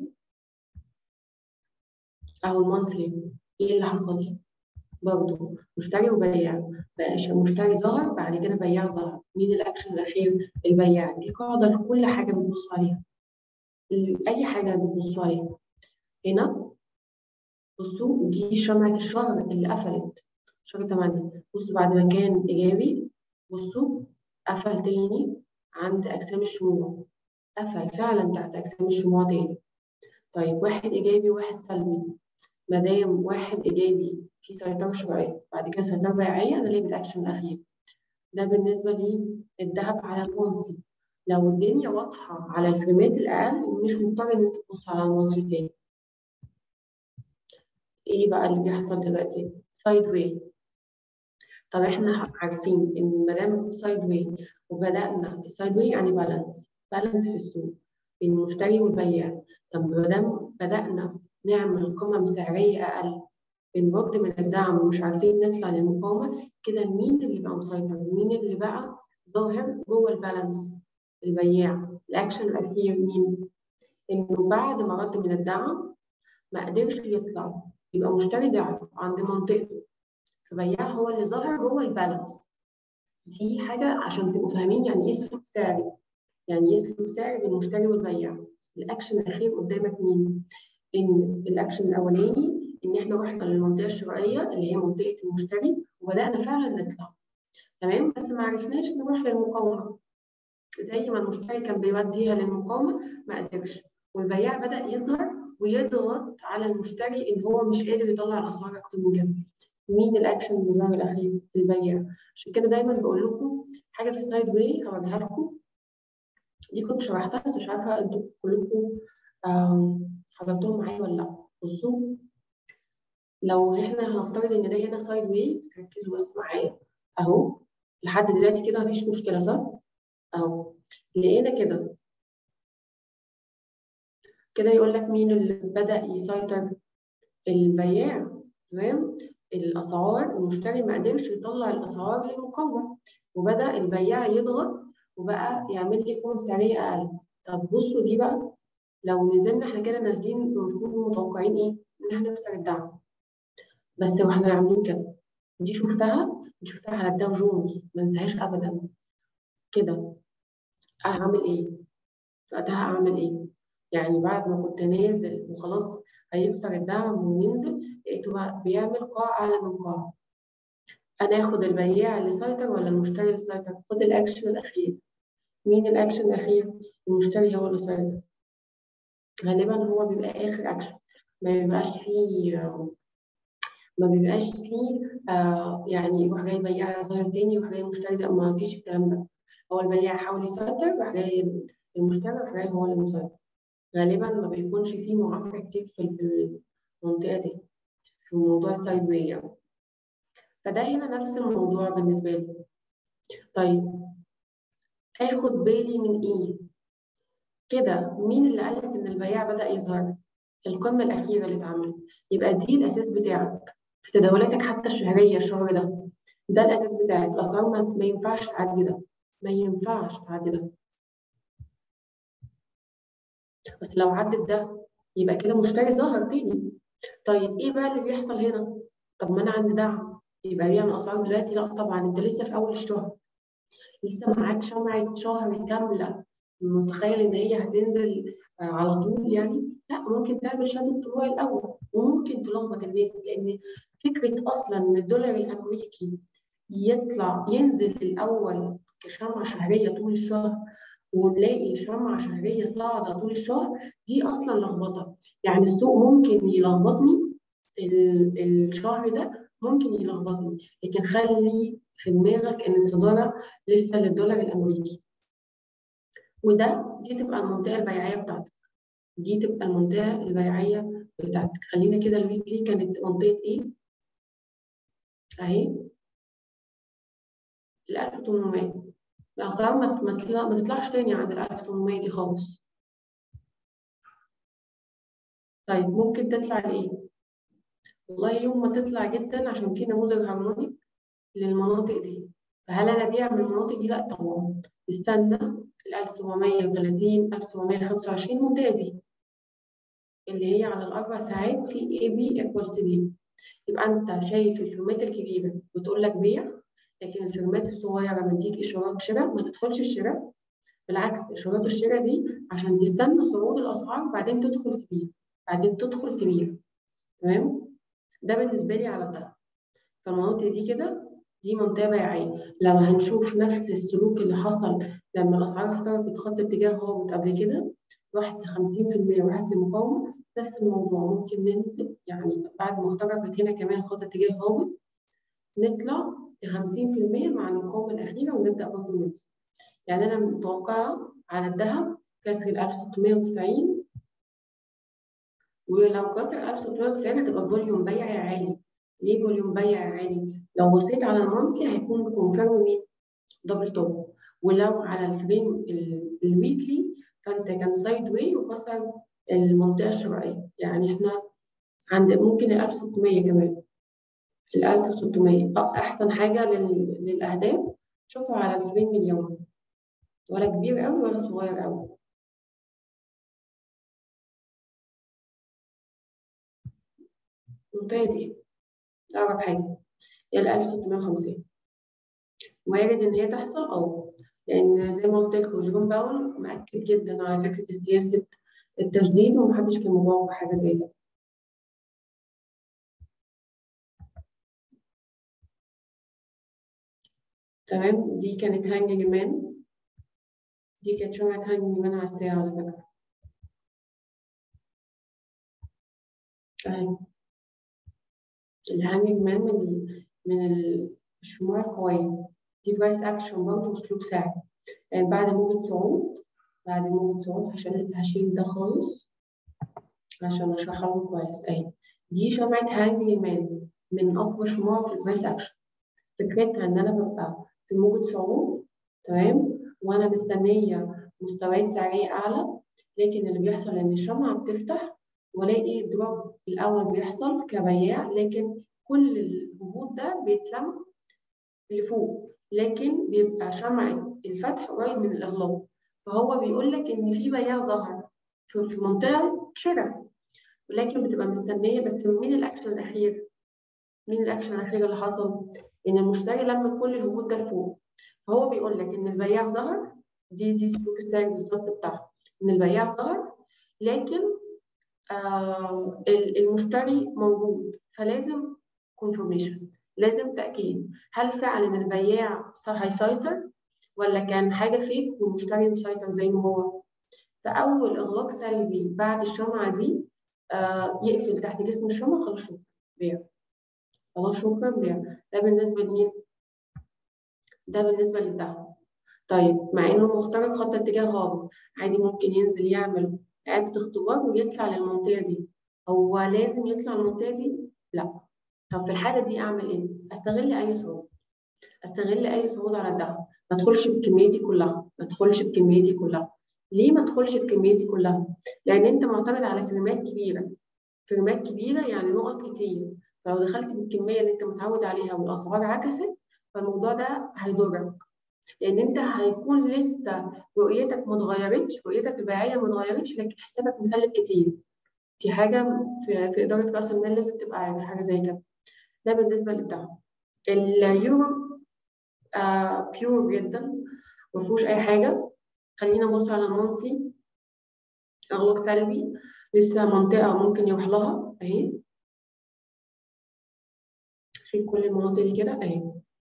أو المنثلي إيه اللي حصل؟ برضه مشتري وبياع بقى مشتري ظهر بعد كده بياع ظهر مين الاكشن الاخير البياع دي قاعده في كل حاجه بتبصوا عليها اي حاجه بتبصوا عليها هنا بصوا دي شمعة الشهر اللي قفلت شهر 8 بصوا بعد ما كان إيجابي بصوا قفل تاني عند أجسام الشموع قفل فعلا تحت أجسام الشموع تاني طيب واحد إيجابي وواحد سلبي ما دام واحد إيجابي في سيطرة شوية بعد كده سيطرة بيعية أنا ليه بالأكشن الأخير ده بالنسبة للذهب على المنزل لو الدنيا واضحة على الفريمات الأقل مش مضطر إن أنت تبص على المنزل تاني إيه بقى اللي بيحصل دلوقتي؟ سايد واي طب إحنا عارفين إن ما دام سايد واي وبدأنا السايد واي يعني بالانس بالانس في السوق بين المشتري والبياع طب ما دام بدأنا نعمل قمم سعرية أقل بنرد من الدعم ومش عارفين نطلع للمقاومة كده مين اللي بقى مسيطر؟ مين اللي بقى ظاهر جوه البالانس؟ البياع الأكشن الأخير مين؟ إنه بعد ما رد من الدعم ما قدرش يطلع يبقى مشتري دعم عند منطقته فبياع هو اللي ظاهر جوه البالانس دي حاجة عشان تبقوا فاهمين يعني إيه سلوك سعري يعني إيه سلوك سعري بين المشتري والبياع الأكشن الأخير قدامك مين؟ ان الاكشن الاولاني ان احنا رحنا للمنطقه الشرائيه اللي هي منطقه المشتري وبدانا فعلا نطلع تمام بس ما عرفناش نروح للمقاومه زي ما المشتري كان بيوديها للمقاومه ما قدرش والبياع بدا يظهر ويضغط على المشتري ان هو مش قادر يطلع الاسعار اكتر من كده مين الاكشن اللي ظهر الاخير البياع عشان كده دايما بقول لكم حاجه في السايد واي هوريها لكم دي كنت شرحتها بس مش عارفه انتوا كلكم حضرتهم معايا ولا لا بصوا لو احنا هنفترض ان ده هنا سايد واي بس ركزوا بس معايا اهو لحد دلوقتي كده مفيش مشكله صح؟ اهو لقينا كده كده يقول لك مين اللي بدأ يسيطر البياع تمام الاسعار المشتري ما قدرش يطلع الاسعار للمقاومه وبدأ البياع يضغط وبقى يعمل لي قيمه سعريه اقل طب بصوا دي بقى لو نزلنا احنا كده نازلين المفروض متوقعين ايه؟ ان احنا نكسر الدعم بس واحنا عاملين كده دي شفتها دي شفتها على الداو جونز ما انساهاش ابدا كده هعمل ايه؟ وقتها اعمل ايه؟ يعني بعد ما كنت نازل وخلاص هيكسر الدعم وننزل لقيته بقى بيعمل قاع اعلى من قاع انا اخد البياع اللي سيطر ولا المشتري اللي سيطر؟ خد الاكشن الاخير مين الاكشن الاخير؟ المشتري هو اللي سيطر غالبا هو بيبقى اخر اكشن ما بيبقاش فيه ما بيبقاش فيه آه يعني يروح جاي بياع ظاهر تاني يروح جاي مشتري لا ما فيش الكلام ده هو البياع حاول يسيطر راح جاي المشتري راح جاي هو اللي مسيطر غالبا ما بيكونش فيه معافرة كتير في في المنطقة دي في موضوع السايد واي يعني فده هنا نفس الموضوع بالنسبة لي طيب اخد بالي من ايه كده مين اللي قالك ان البياع بدأ يظهر القمة الأخيرة اللي اتعملت يبقى دي الأساس بتاعك في تداولاتك حتى الشهرية الشهر ده ده الأساس بتاعك الأسعار ما, ما ينفعش تعدي ده ما ينفعش تعدي ده بس لو عدت ده يبقى كده مشتري ظهر تاني طيب ايه بقى اللي بيحصل هنا طب ما انا عندي دعم يبقى بيعمل اسعار دلوقتي لا طبعا انت لسه في اول الشهر لسه معاك شمعة شهر كاملة متخيل ان هي هتنزل على طول يعني لا ممكن تعمل شهادة طلوع الاول وممكن تلخبط الناس لان فكرة اصلا ان الدولار الامريكي يطلع ينزل الاول كشمعة شهرية طول الشهر ونلاقي شمعة شهرية صاعدة طول الشهر دي أصلا لخبطة يعني السوق ممكن يلخبطني الشهر ده ممكن يلخبطني لكن خلي في دماغك إن الصدارة لسه للدولار الأمريكي وده دي تبقى المنطقة البيعية بتاعتك دي تبقى المنطقة البيعية بتاعتك خلينا كده الويكلي كانت منطقة إيه؟ أهي ال 1800 الأسعار ما ما ما تطلعش تاني عند ال 1800 دي خالص. طيب ممكن تطلع لإيه؟ والله يوم ما تطلع جدا عشان في نموذج هارمونيك للمناطق دي. فهل أنا أبيع من المناطق دي؟ لأ طبعا. استنى ال 1730 1725 المنطقة دي. اللي هي على الأربع ساعات في اي بي ايكوال سي دي. يبقى أنت شايف الفيرمات الكبيرة بتقول لك بيع لكن الفيرمات الصغيره مديك اشارات شراء ما تدخلش الشراء بالعكس اشارات الشراء دي عشان تستنى صعود الاسعار وبعدين تدخل تبيع بعدين تدخل تبيع تمام ده بالنسبه لي على ده فالمناطق دي كده دي منطقه بيعيه لما هنشوف نفس السلوك اللي حصل لما الاسعار اخترقت خط اتجاه هابط قبل كده راحت 50% راحت لمقاومه نفس الموضوع ممكن ننزل يعني بعد ما اخترقت هنا كمان خط اتجاه هابط نطلع ل 50% مع المقاومه الاخيره ونبدا برضه ننزل. يعني انا متوقعه على الذهب كسر ال 1690 ولو كسر 1690 هتبقى فوليوم بيعي عالي. ليه فوليوم بيعي عالي؟ لو بصيت على المونثلي هيكون كونفيرم مين؟ دبل توب ولو على الفريم الويكلي فانت كان سايد واي وكسر المنطقه الشرائيه يعني احنا عند ممكن ال 1600 كمان ال 1600 احسن حاجه لل... للاهداف شوفها على الفريم اليومي ولا كبير قوي ولا صغير قوي المنطقه دي اقرب حاجه هي ال 1650 وارد ان هي تحصل اه لان زي ما قلت لكم جيروم باول مأكد جدا على فكره سياسه التجديد ومحدش كان متوقع حاجه زي كده تمام دي كانت هانج مان دي كانت شمعة هانج مان عسلية على فكرة اهي الهانج مان من من الشموع القوية دي برايس اكشن برضه واسلوب ساعد يعني بعد موجة صعود بعد موجة صعود هشيل هشيل ده خالص عشان اشرحها لكم كويس اهي دي شمعة هانجري مان من اقوى شموع في البريس اكشن فكرتها ان انا ببقى في موجة صعود تمام وانا مستنيه مستويات سعريه اعلى لكن اللي بيحصل ان الشمعه بتفتح والاقي دروب الاول بيحصل كبياع لكن كل الهبوط ده بيتلم لفوق لكن بيبقى شمعة الفتح قريب من الإغلاق فهو بيقول لك إن في بياع ظهر في في منطقة شراء ولكن بتبقى مستنية بس مين الأكشن الأخير؟ مين الأكشن الأخير اللي حصل؟ إن المشتري لم كل الهبوط ده لفوق فهو بيقول لك إن البياع ظهر دي دي سلوك ستايل بالظبط بتاعها إن البياع ظهر لكن آه المشتري موجود فلازم كونفرميشن لازم تأكيد هل فعلا البياع هيسيطر ولا كان حاجة فيك والمشتري مسيطر زي ما هو فأول إغلاق سلبي بعد الشمعة دي آه يقفل تحت جسم الشمعة خلاص شكرا بيع خلاص شكرا بيع ده بالنسبة لمين؟ ده بالنسبة للذهب طيب مع إنه مخترق خط اتجاه هابط عادي ممكن ينزل يعمل إعادة اختبار ويطلع للمنطقة دي هو لازم يطلع المنطقة دي؟ لا طب في الحالة دي أعمل إيه؟ أستغل أي صعود أستغل أي صعود على الذهب ما أدخلش بالكمية دي كلها ما أدخلش بالكمية دي كلها ليه ما أدخلش بالكمية دي كلها؟ لأن أنت معتمد على فريمات كبيرة فريمات كبيرة يعني نقط كتير فلو دخلت بالكمية اللي أنت متعود عليها والأسعار عكست فالموضوع ده هيضرك لان انت هيكون لسه رؤيتك ما اتغيرتش رؤيتك البيعيه ما اتغيرتش لكن حسابك مسلك كتير دي حاجه في, في اداره راس المال لازم تبقى عارف حاجه زي كده ده بالنسبه للذهب اليورو آه بيور جدا ما فيهوش اي حاجه خلينا نبص على المونثلي اغلاق سلبي لسه منطقه ممكن يروح لها اهي شيل كل المناطق دي كده اهي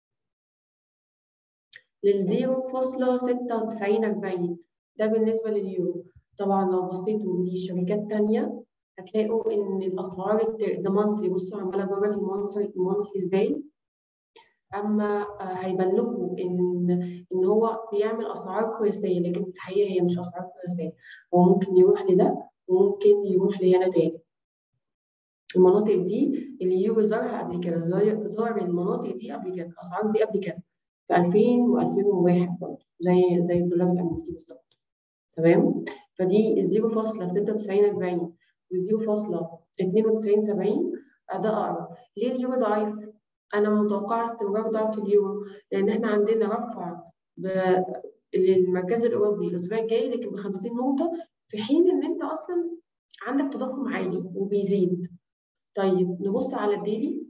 للزيرو فاصلة ستة وتسعين أربعين ده بالنسبة لليورو طبعا لو بصيتوا لشركات تانية هتلاقوا إن الأسعار ده مانثلي بصوا عمالة أجرب في المانثلي المانثلي إزاي أما هيبان لكم إن إن هو بيعمل أسعار قياسية لكن في الحقيقة هي مش أسعار قياسية هو ممكن يروح لده وممكن يروح لهنا تاني المناطق دي اليورو زارها قبل كده زار المناطق دي قبل كده الأسعار دي قبل كده في 2000 و2001 برضه زي زي الدولار الامريكي بالظبط تمام فدي 0.9640 و 0.9270 ده اقرب ليه اليورو ضعيف؟ انا متوقعه استمرار ضعف اليورو لان احنا عندنا رفع للمركز الاوروبي الاسبوع الجاي لكن ب 50 نقطه في حين ان انت اصلا عندك تضخم عالي وبيزيد طيب نبص على الديلي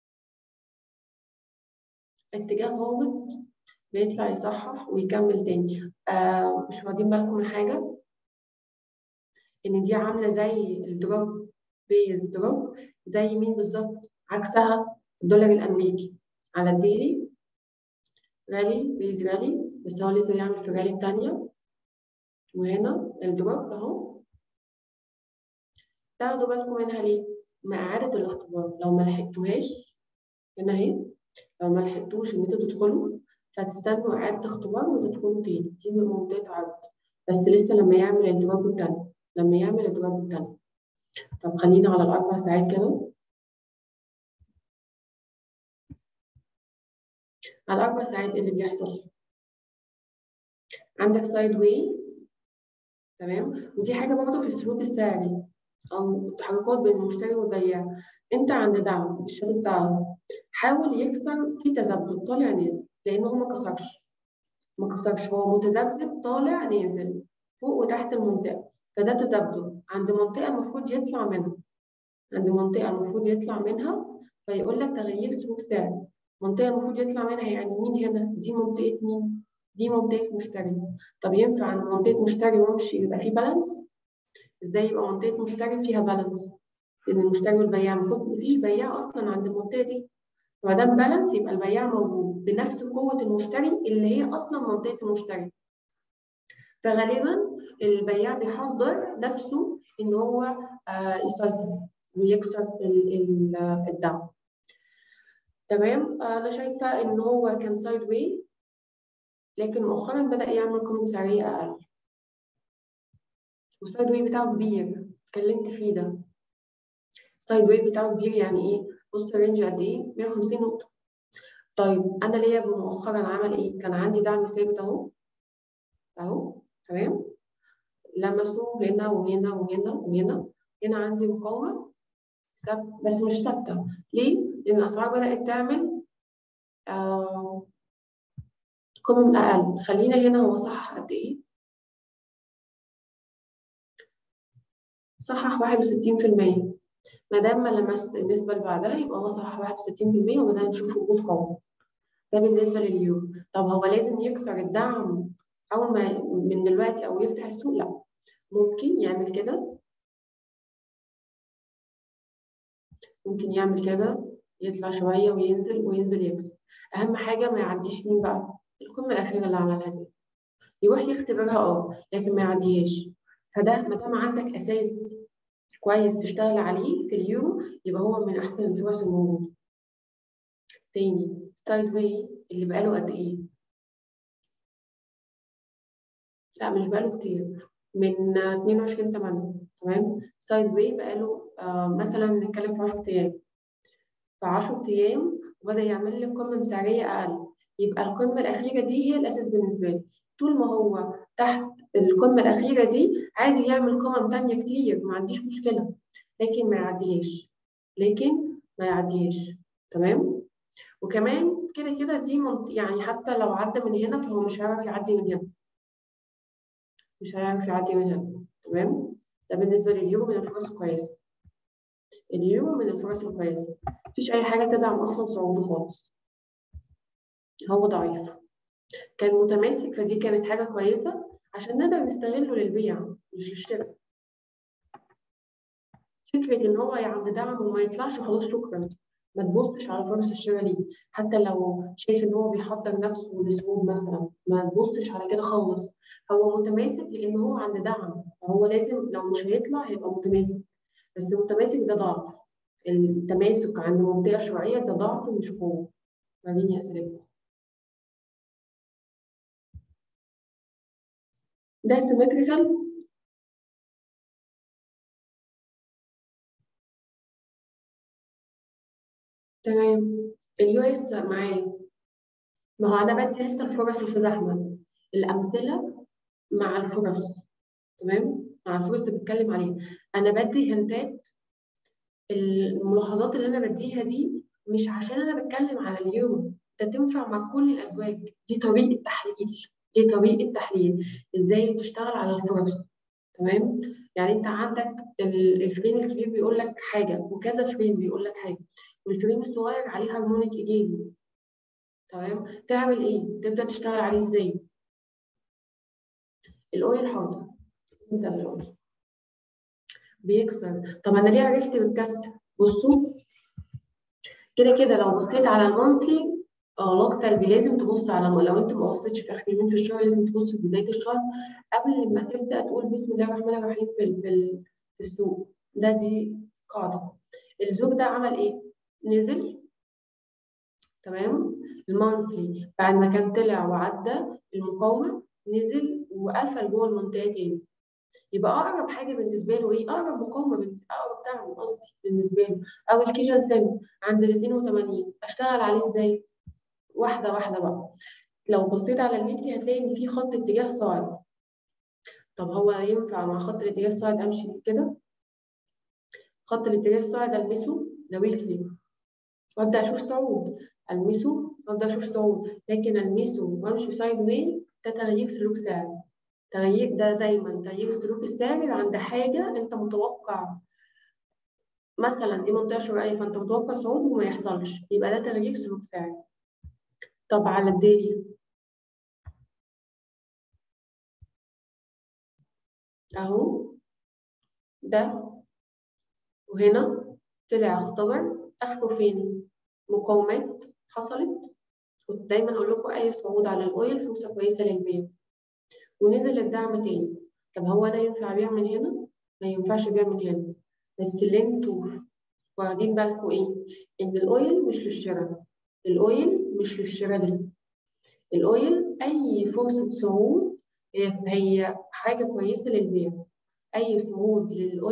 اتجاه هابط بيطلع يصحح ويكمل تاني آه مش واخدين بالكم من حاجة إن دي عاملة زي الدروب بيز دروب زي مين بالظبط عكسها الدولار الأمريكي على الديلي غالي بيز غالي بس هو لسه بيعمل في غالي التانية وهنا الدروب أهو تاخدوا بالكم منها ليه؟ مع إعادة الاختبار لو ما لحقتوهاش هنا أهي لو ما لحقتوش ان انتوا تدخلوا فتستنوا اعاده اختبار وتدخلوا تاني دي منطقه عرض بس لسه لما يعمل الدروب التاني لما يعمل الدروب التاني طب خلينا على الاربع ساعات كده على الاربع ساعات اللي بيحصل عندك سايد واي تمام ودي حاجه برضه في السلوك السعري او تحركات بين المشتري والبياع انت عند دعم الشرط بتاعه حاول يكسر في تذبذب طالع نازل لان هو ما كسرش ما كسرش هو متذبذب طالع نازل فوق وتحت المنطقه فده تذبذب عند منطقه المفروض يطلع منها عند منطقه المفروض يطلع منها فيقول لك تغيير سلوك سعري منطقه المفروض يطلع منها يعني مين هنا دي منطقه مين دي منطقه مشتري طب ينفع عند منطقه مشتري وامشي يبقى في بالانس ازاي يبقى منطقه مشتري فيها بالانس لان المشتري والبياع المفروض مفيش بياع اصلا عند المنطقه دي فما دام بالانس يبقى البياع موجود بنفس قوه المشتري اللي هي اصلا منطقه المشتري فغالبا البياع بيحضر نفسه ان هو آه يسيطر ويكسر الدعم تمام انا شايفه ان هو كان سايد واي لكن مؤخرا بدا يعمل قيمه سعريه اقل والسايد واي بتاعه كبير اتكلمت فيه ده السايد ويف بتاعه كبير يعني ايه بص الرينج قد ايه 150 نقطه طيب انا ليا مؤخرا عمل ايه كان عندي دعم ثابت اهو اهو تمام لمسوا هنا وهنا وهنا وهنا هنا عندي مقاومه ثابت بس مش ثابته ليه لان الاسعار بدات تعمل آه قمم اقل خلينا هنا هو صح قد ايه صحح 61% ما دام ما لمست النسبه اللي بعدها يبقى هو صحح 61% وبدأنا نشوف وجود قوه ده بالنسبه لليورو طب هو لازم يكسر الدعم اول ما من دلوقتي او يفتح السوق لا ممكن يعمل كده ممكن يعمل كده يطلع شويه وينزل وينزل يكسر اهم حاجه ما يعديش مين بقى القمه الاخيره اللي عملها دي يروح يختبرها اه لكن ما يعديهاش فده ما دام عندك اساس كويس تشتغل عليه في اليورو يبقى هو من احسن الفرص الموجوده تاني ستايل واي اللي بقاله قد ايه لا مش بقاله كتير من 22 8 تمام سايد واي بقاله آه مثلا نتكلم في 10 ايام في 10 ايام وبدا يعمل لي قمه سعريه اقل يبقى القمه الاخيره دي هي الاساس بالنسبه لي طول ما هو تحت القمه الاخيره دي عادي يعمل قمم تانية كتير ما عنديش مشكله لكن ما يعديهاش لكن ما يعديهاش تمام وكمان كده كده دي منط... يعني حتى لو عدى من هنا فهو مش هيعرف يعدي من هنا مش هيعرف يعدي من هنا تمام ده بالنسبه لليورو من الفرص الكويسه اليورو من الفرص الكويسه مفيش اي حاجه تدعم اصلا صعوده خالص هو ضعيف كان متماسك فدي كانت حاجه كويسه عشان نقدر نستغله للبيع مش للشراء فكره ان هو عند دعم وما يطلعش خلاص شكرا ما تبصش على فرص الشراء ليه حتى لو شايف ان هو بيحضر نفسه لسبوب مثلا ما تبصش على كده خالص هو متماسك لان هو عند دعم فهو لازم لو مش هيطلع هيبقى متماسك بس المتماسك ده ضعف التماسك عند منطقه شرعيه ده ضعف مش قوه وريني اسئلتكم ده سيمتريكال تمام اليو اس معايا ما هو انا بدي لسه الفرص استاذ احمد الامثله مع الفرص تمام مع الفرص اللي بتكلم عليها انا بدي هنتات الملاحظات اللي انا بديها دي مش عشان انا بتكلم على اليوم ده تنفع مع كل الازواج دي طريقه تحليل دي طريقه تحليل ازاي تشتغل على الفرص تمام يعني انت عندك الفريم الكبير بيقول لك حاجه وكذا فريم بيقول لك حاجه والفريم الصغير عليه هارمونيك ايجابي تمام تعمل ايه تبدا تشتغل عليه ازاي الاويل حاضر انت الاويل بيكسر طب انا ليه عرفت بالكسر بصوا كده كده لو بصيت على المونثلي اه لوك سلبي لازم تبص على لو انت ما بصيتش في اخر يومين في الشهر لازم تبص في بدايه الشهر قبل ما تبدا تقول بسم الله الرحمن الرحيم في في, في السوق ده دي قاعده الزوج ده عمل ايه؟ نزل تمام المانثلي بعد ما كان طلع وعدى المقاومه نزل وقفل جوه المنطقه تاني يبقى اقرب حاجه بالنسبه له ايه؟ اقرب مقاومه اقرب دعم قصدي بالنسبه له او الكيجن سن عند ال 82 اشتغل عليه ازاي؟ واحده واحده بقى لو بصيت على الويكلي هتلاقي ان في خط اتجاه صاعد طب هو ينفع مع خط الاتجاه الصاعد امشي كده؟ خط الاتجاه الصاعد المسه ده ويكلي وابدا اشوف صعود المسه وابدا اشوف صعود لكن المسه وامشي سايد واي ده تغيير سلوك سعري تغيير ده دايما تغيير السلوك السعري عند حاجه انت متوقع مثلا دي منطقه شرائيه فانت متوقع صعود وما يحصلش يبقى ده تغيير سلوك سعري طب على الديلي اهو ده وهنا طلع اختبر اخره فين مقاومات حصلت كنت دايما اقول لكم اي صعود على الاويل فرصه كويسه للبيع ونزل الدعم تاني طب هو انا ينفع ابيع من هنا ما ينفعش ابيع من هنا بس اللي انتوا واخدين بالكم ايه ان الاويل مش للشراء الاويل مش للشراء لسه الاويل اي فرصه صعود هي هي حاجه كويسه للبيع اي صعود للاويل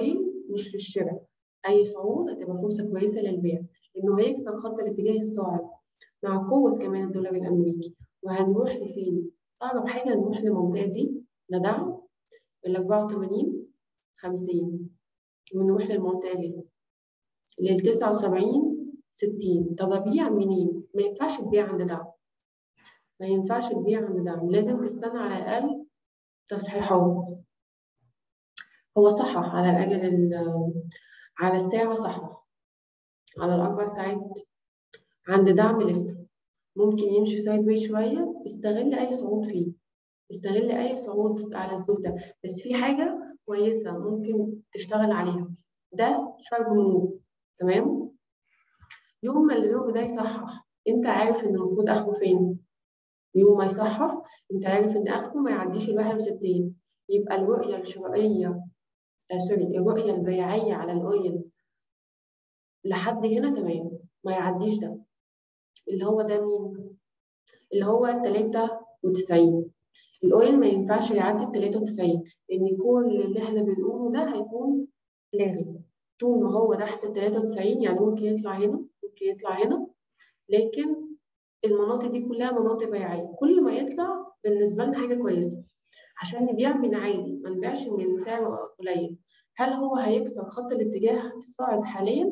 مش للشراء اي صعود هتبقى فرصه كويسه للبيع انه هيكسر خط الاتجاه الصاعد مع قوه كمان الدولار الامريكي وهنروح لفين؟ اقرب حاجه نروح للمنطقه دي لدعم ال 84 50 ونروح للمنطقه دي لل 79 60 طب ابيع منين؟ ما ينفعش تبيع عند دعم ما ينفعش تبيع عند دعم لازم تستنى على الاقل تصحيحات هو صحح على الاجل على الساعه صحح على الاربع ساعات عند دعم لسه ممكن يمشي سايد واي شويه استغل اي صعود فيه استغل اي صعود على الزوج ده بس في حاجه كويسه ممكن تشتغل عليها ده شارب موف تمام يوم ما الزوج ده يصحح انت عارف ان المفروض اخده فين يوم ما يصحح انت عارف ان اخده ما يعديش ال 61 يبقى الرؤيه الشرائيه آه سوري الرؤيه البيعيه على الاويل لحد هنا تمام ما يعديش ده اللي هو ده مين؟ اللي هو 93 الاويل ما ينفعش يعدي ال 93 لان كل اللي احنا بنقوله ده هيكون لاغي طول ما هو تحت ال 93 يعني ممكن يطلع هنا ممكن يطلع هنا لكن المناطق دي كلها مناطق بيعيه كل ما يطلع بالنسبه لنا حاجه كويسه عشان نبيع من عالي ما نبيعش من سعر قليل هل هو هيكسر خط الاتجاه الصاعد حاليا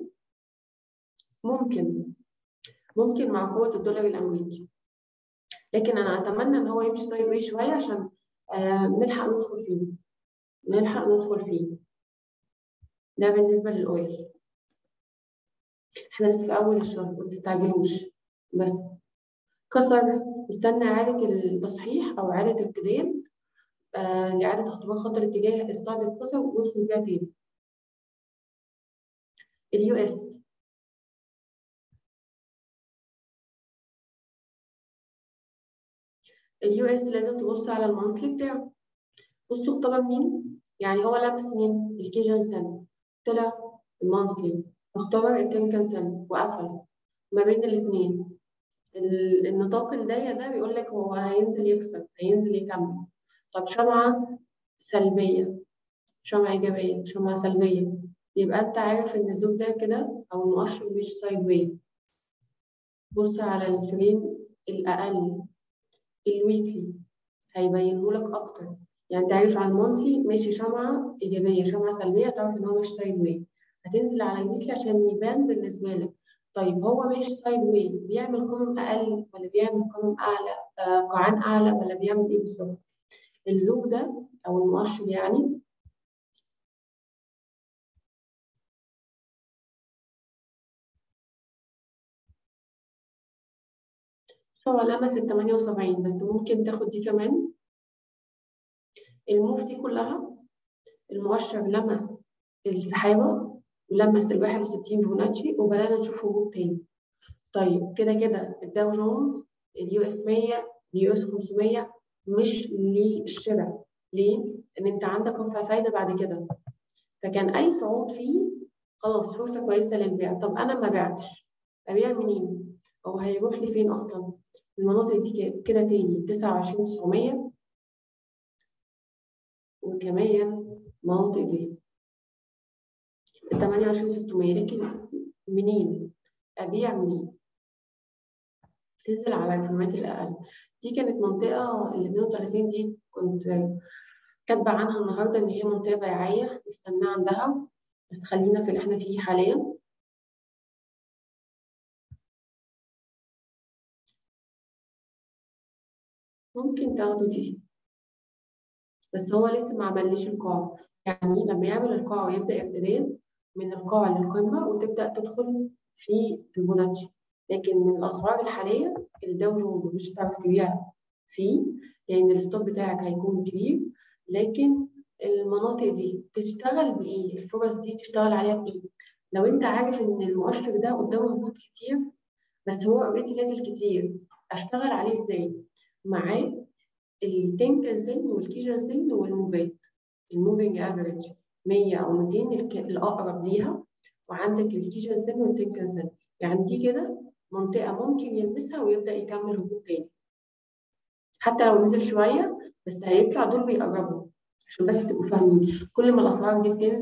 ممكن ممكن مع قوه الدولار الامريكي لكن انا اتمنى ان هو يمشي سايد واي شويه عشان آه نلحق ندخل فيه نلحق ندخل فيه ده بالنسبه للاويل احنا لسه في اول الشهر ما تستعجلوش بس كسر استنى اعاده التصحيح او اعاده ارتداد آه لاعاده اختبار خط الاتجاه الصاعد اتكسر وندخل فيها تاني اليو اس اليو اس لازم تبص على المانثلي بتاعه بصوا اختبر مين يعني هو لمس مين الكيجن سن طلع المانثلي اختبر التنكن سن وقفل ما بين الاثنين النطاق الضيق ده بيقول لك هو هينزل يكسر هينزل يكمل طب شمعة سلبية شمعة إيجابية شمعة سلبية يبقى أنت عارف إن الزوج ده كده أو المؤشر مش سايد واي بص على الفريم الأقل الويكلي هيبينه لك اكتر يعني انت عارف على المونثلي ماشي شمعه ايجابيه شمعه سلبيه تعرف ان هو مش سايد واي هتنزل على الويكلي عشان يبان بالنسبه لك طيب هو ماشي سايد واي بيعمل قمم اقل ولا بيعمل قمم اعلى آه قاعان اعلى ولا بيعمل ايه بالظبط الزوج ده او المؤشر يعني هو لمس ال 78 بس ممكن تاخد دي كمان الموف دي كلها المؤشر لمس السحابة ولمس ال 61 فيبوناتشي وبدأنا نشوف هبوط تاني طيب كده كده الداو جونز اليو اس 100 اليو اس 500 مش للشراء ليه؟ ان انت عندك رفع فايده بعد كده فكان اي صعود فيه خلاص فرصه كويسه للبيع طب انا ما بعتش ابيع منين؟ هو هيروح لي فين اصلا؟ المناطق دي كده تاني 29900 وكمان المناطق دي 28600 لكن منين؟ ابيع منين؟ تنزل على القيمات الاقل دي كانت منطقه ال 32 دي كنت كاتبه عنها النهارده ان هي منطقه بيعيه نستنى عندها بس خلينا في اللي احنا فيه حاليا ممكن تاخدوا دي بس هو لسه ما عمليش القاع يعني لما يعمل القاع ويبدا ارتداد من القاع للقمه وتبدا تدخل في فيبوناتشي لكن من الاسعار الحاليه الداو جونز مش هتعرف تبيع فيه لان الستوب بتاعك هيكون كبير لكن المناطق دي تشتغل بايه؟ الفرص دي تشتغل عليها بايه؟ لو انت عارف ان المؤشر ده قدامه هبوط كتير بس هو اوريدي نازل كتير اشتغل عليه ازاي؟ معاه التنكن سن والكيجن سن والموفات الموفينج افريج 100 او 200 الاقرب ليها وعندك الكيجن سن والتنكن سن يعني دي كده منطقه ممكن يلمسها ويبدا يكمل هبوط تاني حتى لو نزل شويه بس هيطلع دول بيقربوا عشان بس تبقوا فاهمين كل ما الاسعار دي بتنزل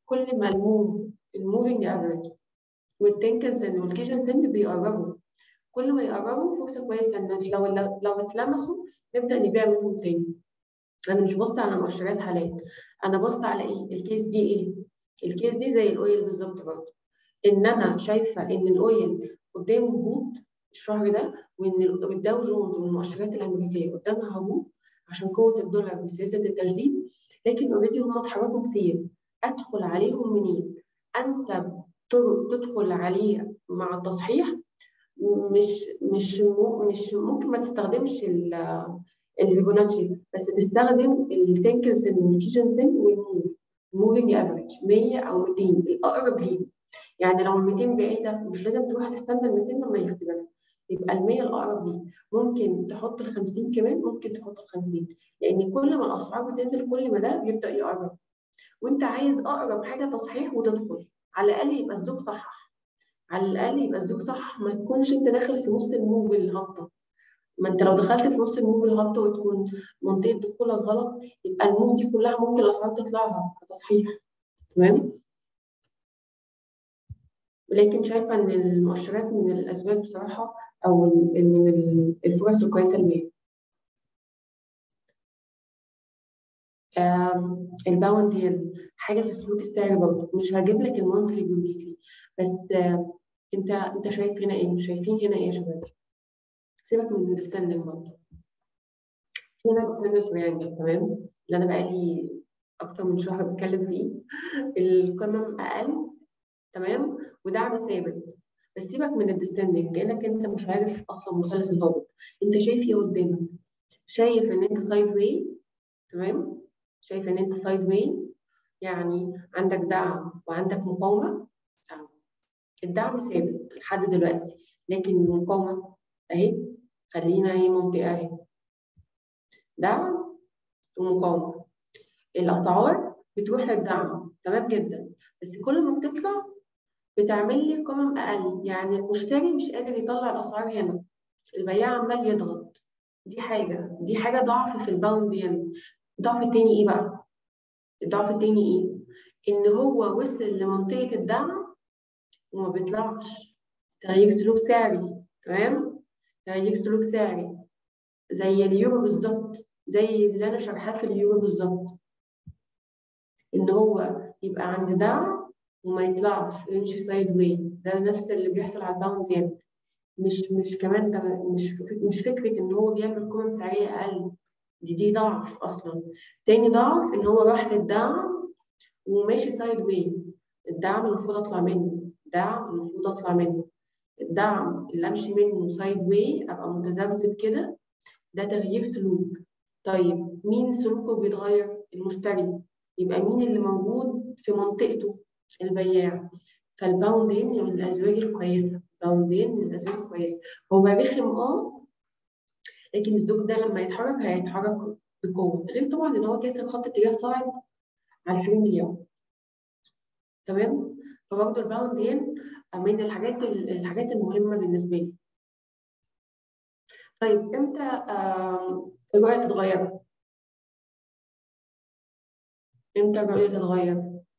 كل ما الموف الموفينج افريج والتنكن سن والكيجن سن بيقربوا كل ما يقربوا فرصه كويسه ان دي لو لو اتلمسوا نبدا نبيع منهم تاني انا مش بص على مؤشرات حالات انا بص على ايه الكيس دي ايه الكيس دي زي الاويل بالظبط برضه ان انا شايفه ان الاويل قدامه هبوط الشهر ده وان الداو جونز والمؤشرات الامريكيه قدامها هبوط عشان قوه الدولار وسياسه التجديد لكن اوريدي هم اتحركوا كتير ادخل عليهم منين انسب طرق تدخل عليه مع التصحيح مش مش مش ممكن ما تستخدمش الفيبوناتشي بس تستخدم التنكنسن والكيشنسن والموف موفينج افريج 100 او 200 الاقرب ليه يعني لو 200 بعيده مش لازم تروح تستنى ال 200 لما يختبرها يبقى ال 100 الاقرب ليه ممكن تحط ال 50 كمان ممكن تحط ال 50 لان كل ما الاسعار بتنزل كل ما ده بيبدا يقرب وانت عايز اقرب حاجه تصحيح وتدخل على الاقل يبقى الزوج صحح على الاقل يبقى الزوج صح ما تكونش انت داخل في نص الموف الهابطه ما انت لو دخلت في نص الموف الهابطه وتكون منطقه دخولك غلط يبقى الموف دي كلها ممكن الاسعار تطلعها كتصحيح تمام ولكن شايفه ان المؤشرات من الاسباب بصراحه او من الفرص الكويسه للبيع الباوند ين حاجه في السلوك السعري برضه مش هجيب لك المونثلي والويكلي بس انت انت شايف هنا ايه شايفين هنا ايه يا شباب سيبك من الاندرستاندنج برضه هنا ديسندنج تريانجل تمام اللي انا بقالي اكتر من شهر بتكلم فيه القمم اقل تمام ودعم ثابت بس سيبك من الديستندنج كانك انت مش عارف اصلا مثلث الهابط انت شايف ايه قدامك شايف ان انت سايد واي تمام شايف ان انت سايد واي يعني عندك دعم وعندك مقاومه الدعم ثابت لحد دلوقتي لكن المقاومه اهي خلينا اهي منطقه اهي دعم ومقاومه الاسعار بتروح للدعم تمام جدا بس كل ما بتطلع بتعمل لي قمم اقل يعني المشتري مش قادر يطلع الاسعار هنا البياع عمال يضغط دي حاجه دي حاجه ضعف في الباوند يعني الضعف التاني ايه بقى الضعف التاني ايه ان هو وصل لمنطقه الدعم وما بيطلعش تغيير سلوك سعري تمام تغيير سلوك سعري زي اليورو بالظبط زي اللي انا شرحاه في اليورو بالظبط ان هو يبقى عند دعم وما يطلعش يمشي سايد واي ده نفس اللي بيحصل على الباوند ين مش مش كمان ده مش مش فكره ان هو بيعمل قيم سعريه اقل دي دي ضعف اصلا تاني ضعف ان هو راح للدعم وماشي سايد واي الدعم المفروض اطلع منه دعم المفروض اطلع منه الدعم اللي امشي منه سايد واي ابقى متذبذب كده ده تغيير سلوك طيب مين سلوكه بيتغير المشتري يبقى مين اللي موجود في منطقته البياع فالباوندين من الازواج الكويسه باوندين من الازواج الكويسه هو رخم اه لكن الزوج ده لما يتحرك هيتحرك بقوه غير طبعا ان هو كاسر خط اتجاه صاعد على الفريم مليون تمام فبرضه الباوندين من الحاجات الحاجات المهمه بالنسبه لي طيب امتى الرؤيه تتغير امتى الرؤيه تتغير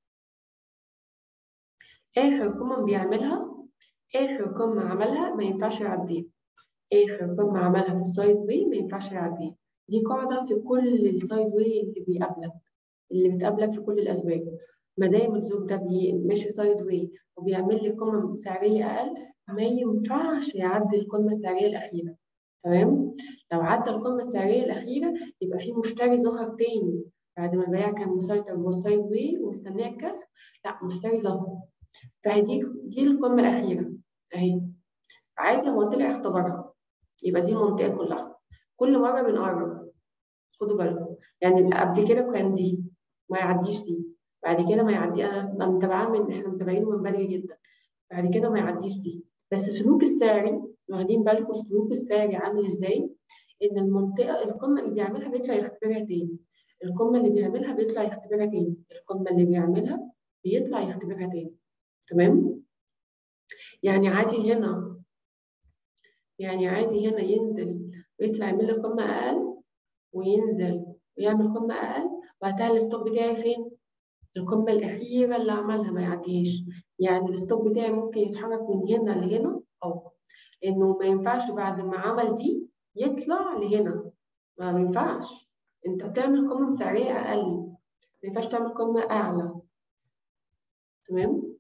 اخر قمه بيعملها اخر قمه عملها ما ينفعش يعديها اخر قمه عملها في السايد واي ما ينفعش يعديها دي قاعده في كل السايد واي اللي بيقابلك اللي بتقابلك في كل الازواج ما دام الزوج ده ماشي سايد واي وبيعمل لي قمم سعريه اقل ما ينفعش يعدي القمه السعريه الاخيره تمام لو عدى القمه السعريه الاخيره يبقى في مشتري ظهر تاني بعد ما البياع كان مسيطر جوه السايد واي ومستنيه الكسر لا مشتري ظهر فهدي دي القمه الاخيره اهي عادي هو طلع اختبرها يبقى دي المنطقه كلها كل مره بنقرب خدوا بالكم يعني اللي قبل كده كان دي ما يعديش دي بعد كده ما يعدي انا متابعاه من احنا متابعينه من بدري جدا بعد كده ما يعديش دي بس سلوك السعري واخدين بالكم سلوك السعري عامل ازاي ان المنطقه القمه اللي بيعملها بيطلع يختبرها تاني القمه اللي بيعملها بيطلع يختبرها تاني القمه اللي بيعملها بيطلع يختبرها تاني تمام يعني عادي هنا يعني عادي هنا ينزل ويطلع يعمل لي قمه اقل وينزل ويعمل قمه اقل وبعدها الستوب بتاعي فين القمة الأخيرة اللي عملها ما يعديهاش يعني الستوب بتاعي ممكن يتحرك من هنا لهنا أه لأنه ما ينفعش بعد ما عمل دي يطلع لهنا ما ينفعش أنت بتعمل قمة سعرية أقل ما ينفعش تعمل قمة أعلى تمام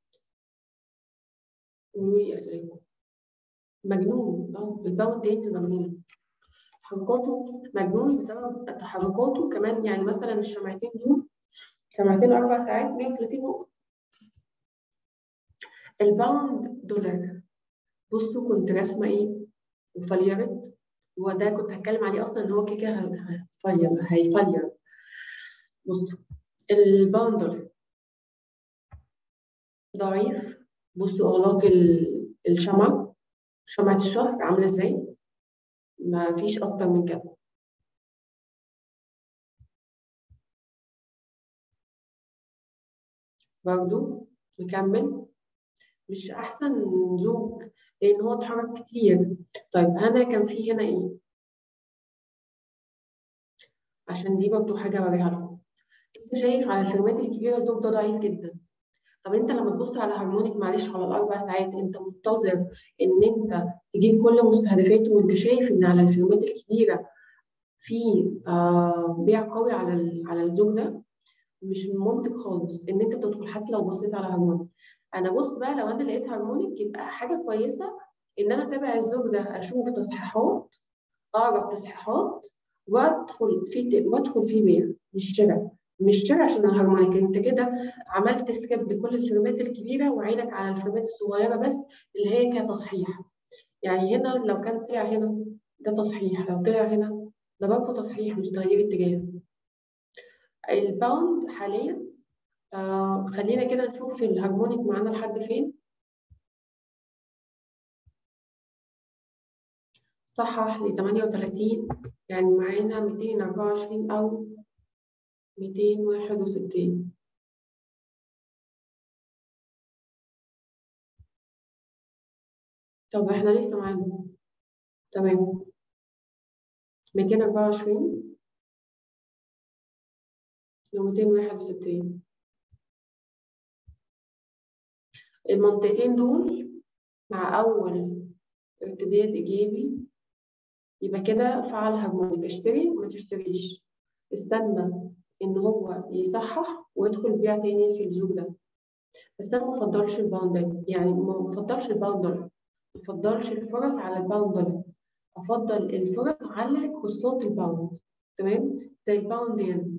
قولوا لي أسئلة مجنون اه الباوند ديت المجنون تحركاته مجنون بسبب تحركاته كمان يعني مثلا الشمعتين دول شمعتين أربع ساعات 130 نقطة الباوند دولار بصوا كنت راسمة إيه وفليرت وده كنت هتكلم عليه أصلا إن هو كده هيفلير هيفلير بصوا الباوند دولار ضعيف بصوا اغلاق ال- الشمع شمعة الشهر عاملة ازاي ما فيش اكتر من كده برضو نكمل مش احسن زوج لان هو اتحرك كتير طيب انا كان في هنا ايه عشان دي برضو حاجة اوريها لكم انت شايف على الفيرمات الكبيرة الزوج ده ضعيف جدا طب انت لما تبص على هارمونيك معلش على الاربع ساعات انت منتظر ان انت تجيب كل مستهدفاته وانت شايف ان على الفيرمات الكبيره في آه بيع قوي على ال- على الزوج ده مش منطق خالص ان انت تدخل حتى لو بصيت على هارمونيك انا بص بقى لو انا لقيت هارمونيك يبقى حاجه كويسه ان انا اتابع الزوج ده اشوف تصحيحات اقرب تصحيحات وادخل في وادخل في بيع مش شراء مش شراء عشان الهارمونيك انت كده عملت سكيب لكل الفيرمات الكبيره وعينك على الفيرمات الصغيره بس اللي هي كتصحيح يعني هنا لو كان طلع هنا ده تصحيح لو طلع هنا ده برضه تصحيح مش تغيير اتجاه الباوند حاليا آه خلينا كده نشوف الهارمونيك معانا لحد فين صحح ل 38 يعني معانا 224 أو 261 طب احنا لسه معانا تمام 224 و 261 المنطقتين دول مع أول ارتداد إيجابي يبقى كده فعل هرمونيك اشتري وما تشتريش استنى إن هو يصحح ويدخل بيع تاني في الزوج ده بس أنا مفضلش الباوندات يعني مفضلش الباوندر مفضلش الفرص على الباوندر أفضل الفرص على كورسات الباوند تمام زي الباوند يعني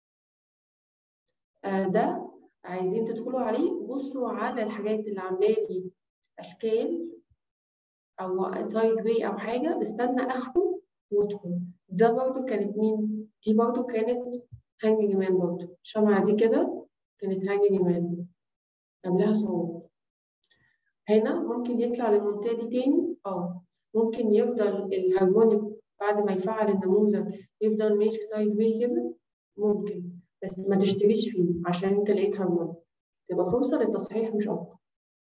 آه ده عايزين تدخلوا عليه بصوا على الحاجات اللي عامله لي اشكال او سايد واي او حاجه استنى اخره وادخل ده برضو كانت مين دي برضو كانت هانج مان برضو الشمعة دي كده كانت هانج مان قبلها صعود هنا ممكن يطلع للمنطقة دي تاني اه ممكن يفضل الهارمونيك بعد ما يفعل النموذج يفضل ماشي سايد واي كده ممكن بس ما تشتريش فيه عشان انت لقيت هارمونيك تبقى فرصة للتصحيح مش أكتر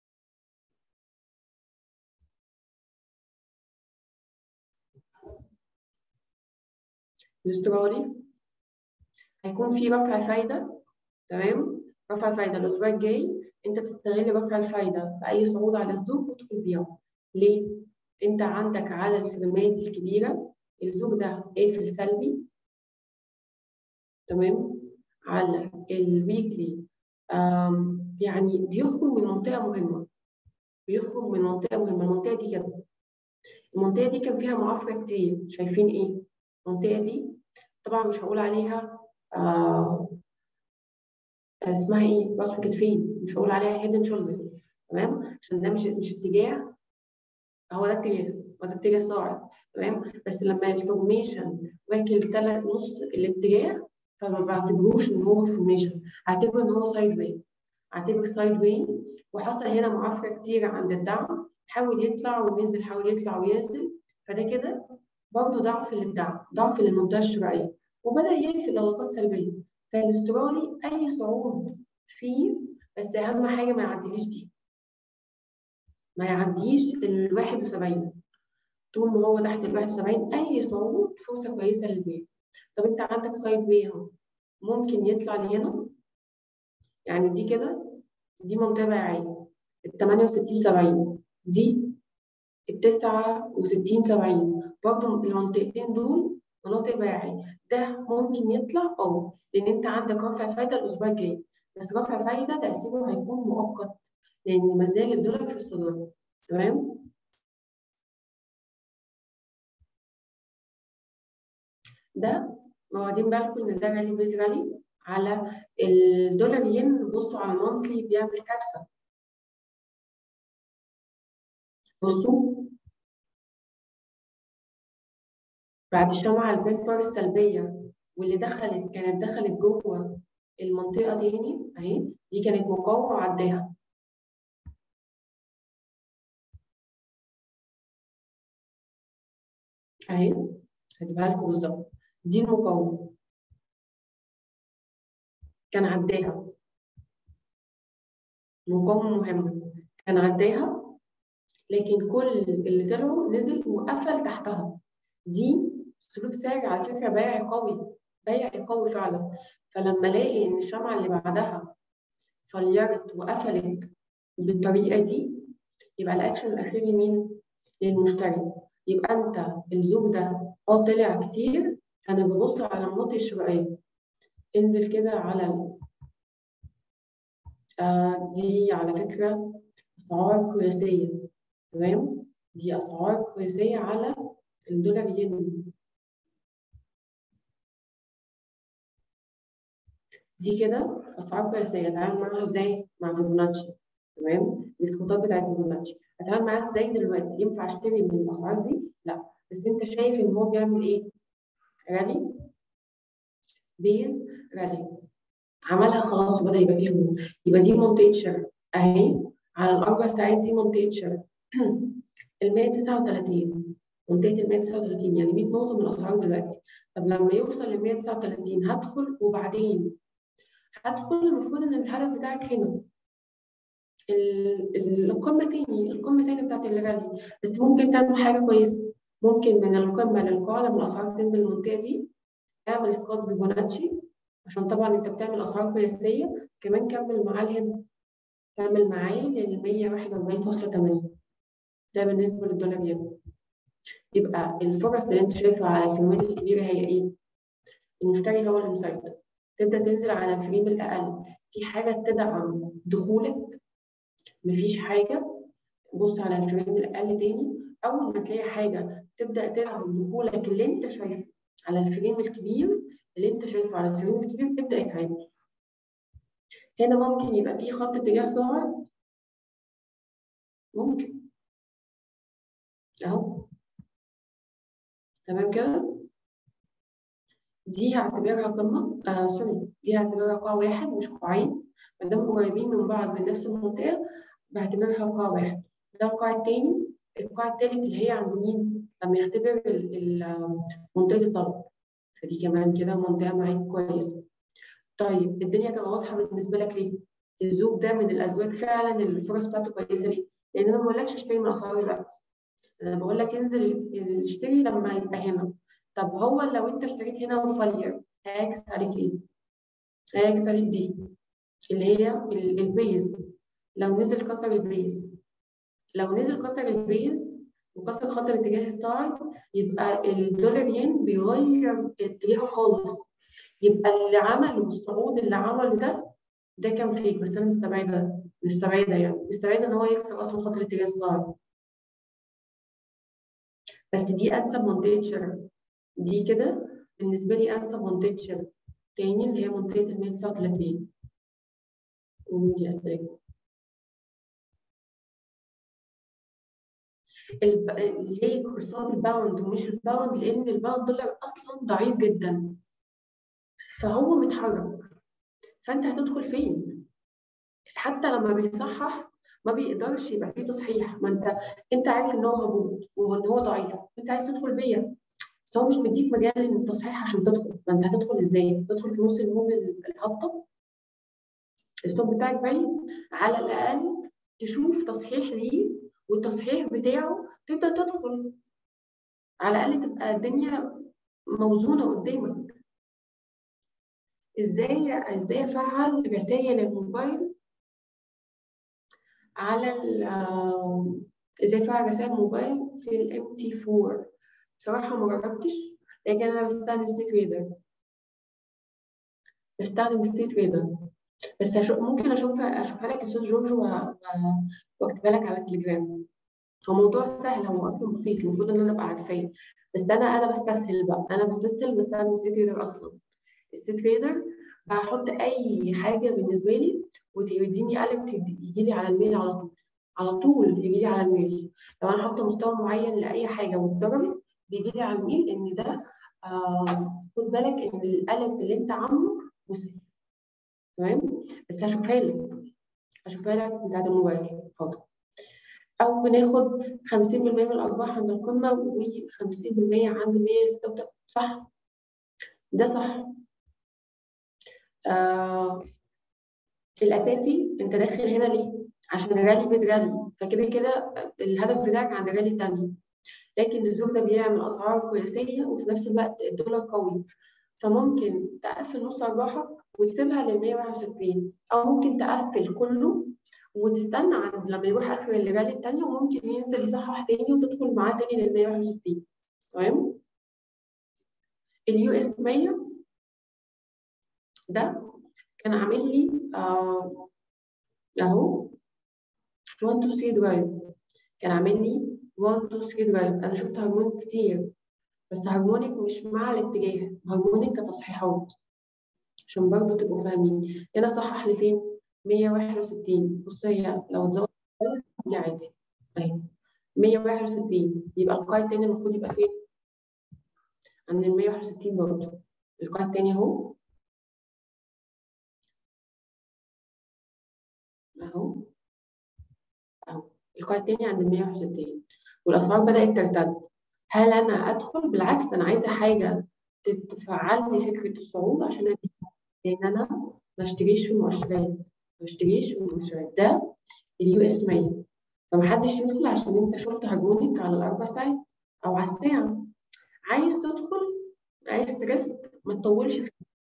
الاسترالي هيكون في رفع فايدة تمام رفع فايدة الأسبوع الجاي أنت تستغل رفع الفايدة بأي صعود على الزوج وتدخل بيها ليه؟ أنت عندك على الفريمات الكبيرة الزوج ده قافل سلبي تمام على الويكلي يعني بيخرج من منطقة مهمة بيخرج من منطقة مهمة المنطقة دي كده المنطقة دي كان فيها معافرة كتير شايفين إيه؟ المنطقة دي طبعا مش هقول عليها آه اسمها ايه راس وكتفين مش هقول عليها هيدن شولدر تمام عشان ده مش مش اتجاه هو ده اتجاه هو ده اتجاه صاعد تمام بس لما الفورميشن واكل تلات نص الاتجاه فما بعتبروش ان هو فورميشن اعتبره ان هو سايد واي اعتبر سايد واي وحصل هنا معافره كتير عند الدعم حاول يطلع وينزل حاول يطلع وينزل فده كده برضه ضعف للدعم ضعف للمنطقه الشرائيه وبدا يقفل علاقات سلبيه فالاسترالي اي صعود فيه بس اهم حاجه ما يعديليش دي ما يعديش ال 71 طول ما هو تحت ال 71 اي صعود فرصه كويسه للبيع طب انت عندك سايد واي اهو ممكن يطلع لهنا يعني دي كده دي منطقه بيعيه ال 68 70 دي ال 69 70 برضه المنطقتين دول مناطق بيعيه ده ممكن يطلع اه لان انت عندك رفع فايده الاسبوع الجاي بس رفع فايده تاثيره هيكون مؤقت لان ما زال الدولار في الصداره تمام ده واخدين بالكم ان ده رالي بيز رالي على الدولار ين بصوا على المونثلي بيعمل كارثه بصوا بعد الشمعة البيك بار السلبية واللي دخلت كانت دخلت جوه المنطقة تاني اهي دي كانت مقاومة وعداها اهي هجيبها لكم بالظبط دي المقاومة كان عداها مقاومة مهمة كان عداها لكن كل اللي طلعوا نزل وقفل تحتها دي سلوك سعر على فكرة بيعي قوي بيعي قوي فعلا فلما الاقي ان الشمعة اللي بعدها فليرت وقفلت بالطريقة دي يبقى الاكشن الاخير لمين؟ للمشتري يبقى انت الزوج ده اه طلع كتير انا ببص على المناطق الشرائيه انزل كده على ال... آه دي على فكره اسعار قياسيه تمام دي اسعار قياسيه على الدولار ين دي كده اسعار قياسيه اتعامل معاها ازاي مع فيبوناتشي تمام الاسقاطات بتاعت فيبوناتشي اتعامل معاها ازاي دلوقتي ينفع اشتري من الاسعار دي لا بس انت شايف ان هو بيعمل ايه رالي بيز رالي عملها خلاص وبدا يبقى فيه هجوم يبقى دي منطقه شراء اهي على الاربع ساعات دي منطقه شراء ال 139 منطقه ال 139 يعني 100 نقطه من الاسعار دلوقتي طب لما يوصل ل 139 هدخل وبعدين هدخل المفروض ان الهدف بتاعك هنا القمه تاني القمه تاني بتاعت الرالي بس ممكن تعمل حاجه كويسه ممكن من القمه للقاع لما الاسعار تنزل المنطقه دي اعمل اسقاط فيبوناتشي عشان طبعا انت بتعمل اسعار قياسيه كمان كمل معاه هنا كمل معاه لل 141.80 ده بالنسبه للدولار ين يبقى الفرص اللي انت شايفها على الفريمات الكبيره هي ايه؟ المشتري هو اللي مسيطر تبدا تنزل على الفريم الاقل في حاجه تدعم دخولك مفيش حاجه بص على الفريم الاقل تاني اول ما تلاقي حاجه تبدا تدعم دخولك اللي انت شايفه على الفريم الكبير اللي انت شايفه على الفريم الكبير ابدا اتعامل هنا ممكن يبقى في خط اتجاه صاعد ممكن اهو تمام كده دي هعتبرها قمه آه سوري دي هعتبرها قاع واحد مش قاعين ما دام قريبين من بعض من نفس المنطقه بعتبرها قاع واحد ده القاع التاني القاع التالت اللي هي عند مين؟ لما يختبر منطقه الطلب فدي كمان كده منطقه معاك كويسه طيب الدنيا تبقى واضحه بالنسبه لك ليه؟ الزوج ده من الازواج فعلا اللي الفرص بتاعته كويسه ليه؟ لان انا ما بقولكش اشتري من اسعار دلوقتي انا بقول لك انزل اشتري لما يبقى هنا طب هو لو انت اشتريت هنا وفلير هيعكس عليك ايه؟ هيعكس عليك دي اللي هي البيز لو نزل كسر البيز لو نزل كسر البيز وكسر خط الاتجاه الصاعد يبقى الدولار ين بيغير اتجاهه خالص يبقى اللي عمله الصعود اللي عمله ده ده كان فيك بس انا مستبعده مستبعده يعني مستبعده ان هو يكسر اصلا خط الاتجاه الصاعد بس دي انسب منطقه شراء دي كده بالنسبه لي انسب منطقه شراء تاني اللي هي منطقه ال 139 ودي اسئله الب... ليه كورسات الباوند ومش الباوند لان الباوند دولار اصلا ضعيف جدا فهو متحرك فانت هتدخل فين حتى لما بيصحح ما بيقدرش يبقى فيه تصحيح ما انت انت عارف ان هو هبوط وان هو ضعيف انت عايز تدخل بيا بس هو مش مديك مجال للتصحيح عشان تدخل ما انت هتدخل ازاي؟ تدخل في نص الموف الهابطه الستوب بتاعك بعيد على الاقل تشوف تصحيح ليه والتصحيح بتاعه تبدا تدخل على الاقل تبقى الدنيا موزونه قدامك ازاي ازاي افعل رسائل الموبايل على ال آم، ازاي افعل رسائل الموبايل في الام تي 4 بصراحه ما جربتش لكن انا بستخدم ستيت ريدر بستخدم ستيت ريدر بس هشوف ممكن اشوفها اشوفها لك يا استاذ جورج و- و- واكتبها لك على التليجرام هو موضوع سهل هو اصلا بسيط المفروض ان انا ابقى عارفاه بس انا انا بستسهل بقى انا بستسهل بستخدم ستيت ريدر اصلا الستيت ريدر بحط اي حاجه بالنسبه لي وتديني اليرت يجي لي على الميل على طول على طول يجي لي على الميل لو انا حاطه مستوى معين لاي حاجه واتضربت بيجي لي على الميل ان ده آه خد بالك ان الاليرت اللي انت عامله وصل تمام بس هشوفها لك هشوفها لك بتاعت الموبايل حاضر او بناخد 50% من الارباح عند القمه و50% عند 136 صح ده صح آه الاساسي انت داخل هنا ليه؟ عشان رالي بيز رالي فكده كده الهدف بتاعك عند الرالي التانية لكن الزوج ده بيعمل اسعار قياسيه وفي نفس الوقت الدولار قوي فممكن تقفل نص ارباحك وتسيبها لل 161 او ممكن تقفل كله وتستنى عند لما يروح اخر الرالي التانية وممكن ينزل يصحح تاني وتدخل معاه تاني لل 161 تمام اليو اس 100 ده كان عامل لي آه اهو 1 2 3 درايف كان عامل لي 1 2 3 درايف انا شفت هرمونيك كتير بس هرمونيك مش مع الاتجاه هرمونيك كتصحيحات عشان برضه تبقوا فاهمين هنا صحح لفين 161 بص هي لو اتظبطت دي عادي اهي 161 يبقى القاع التاني المفروض يبقى فين عند ال 161 برضه القاع التاني اهو اهو اهو القاع التاني عند ال 161 والاسعار بدات ترتد هل انا ادخل بالعكس انا عايزه حاجه تفعل لي فكره الصعود عشان أبيع. لان انا ما اشتريش في المؤشرات ما اشتريش في المؤشرات ده اليو اس 100 فمحدش يدخل عشان انت شفت هرمونيك على الاربع ساعات او على الساعه عايز تدخل عايز تريسك ما تطولش فيه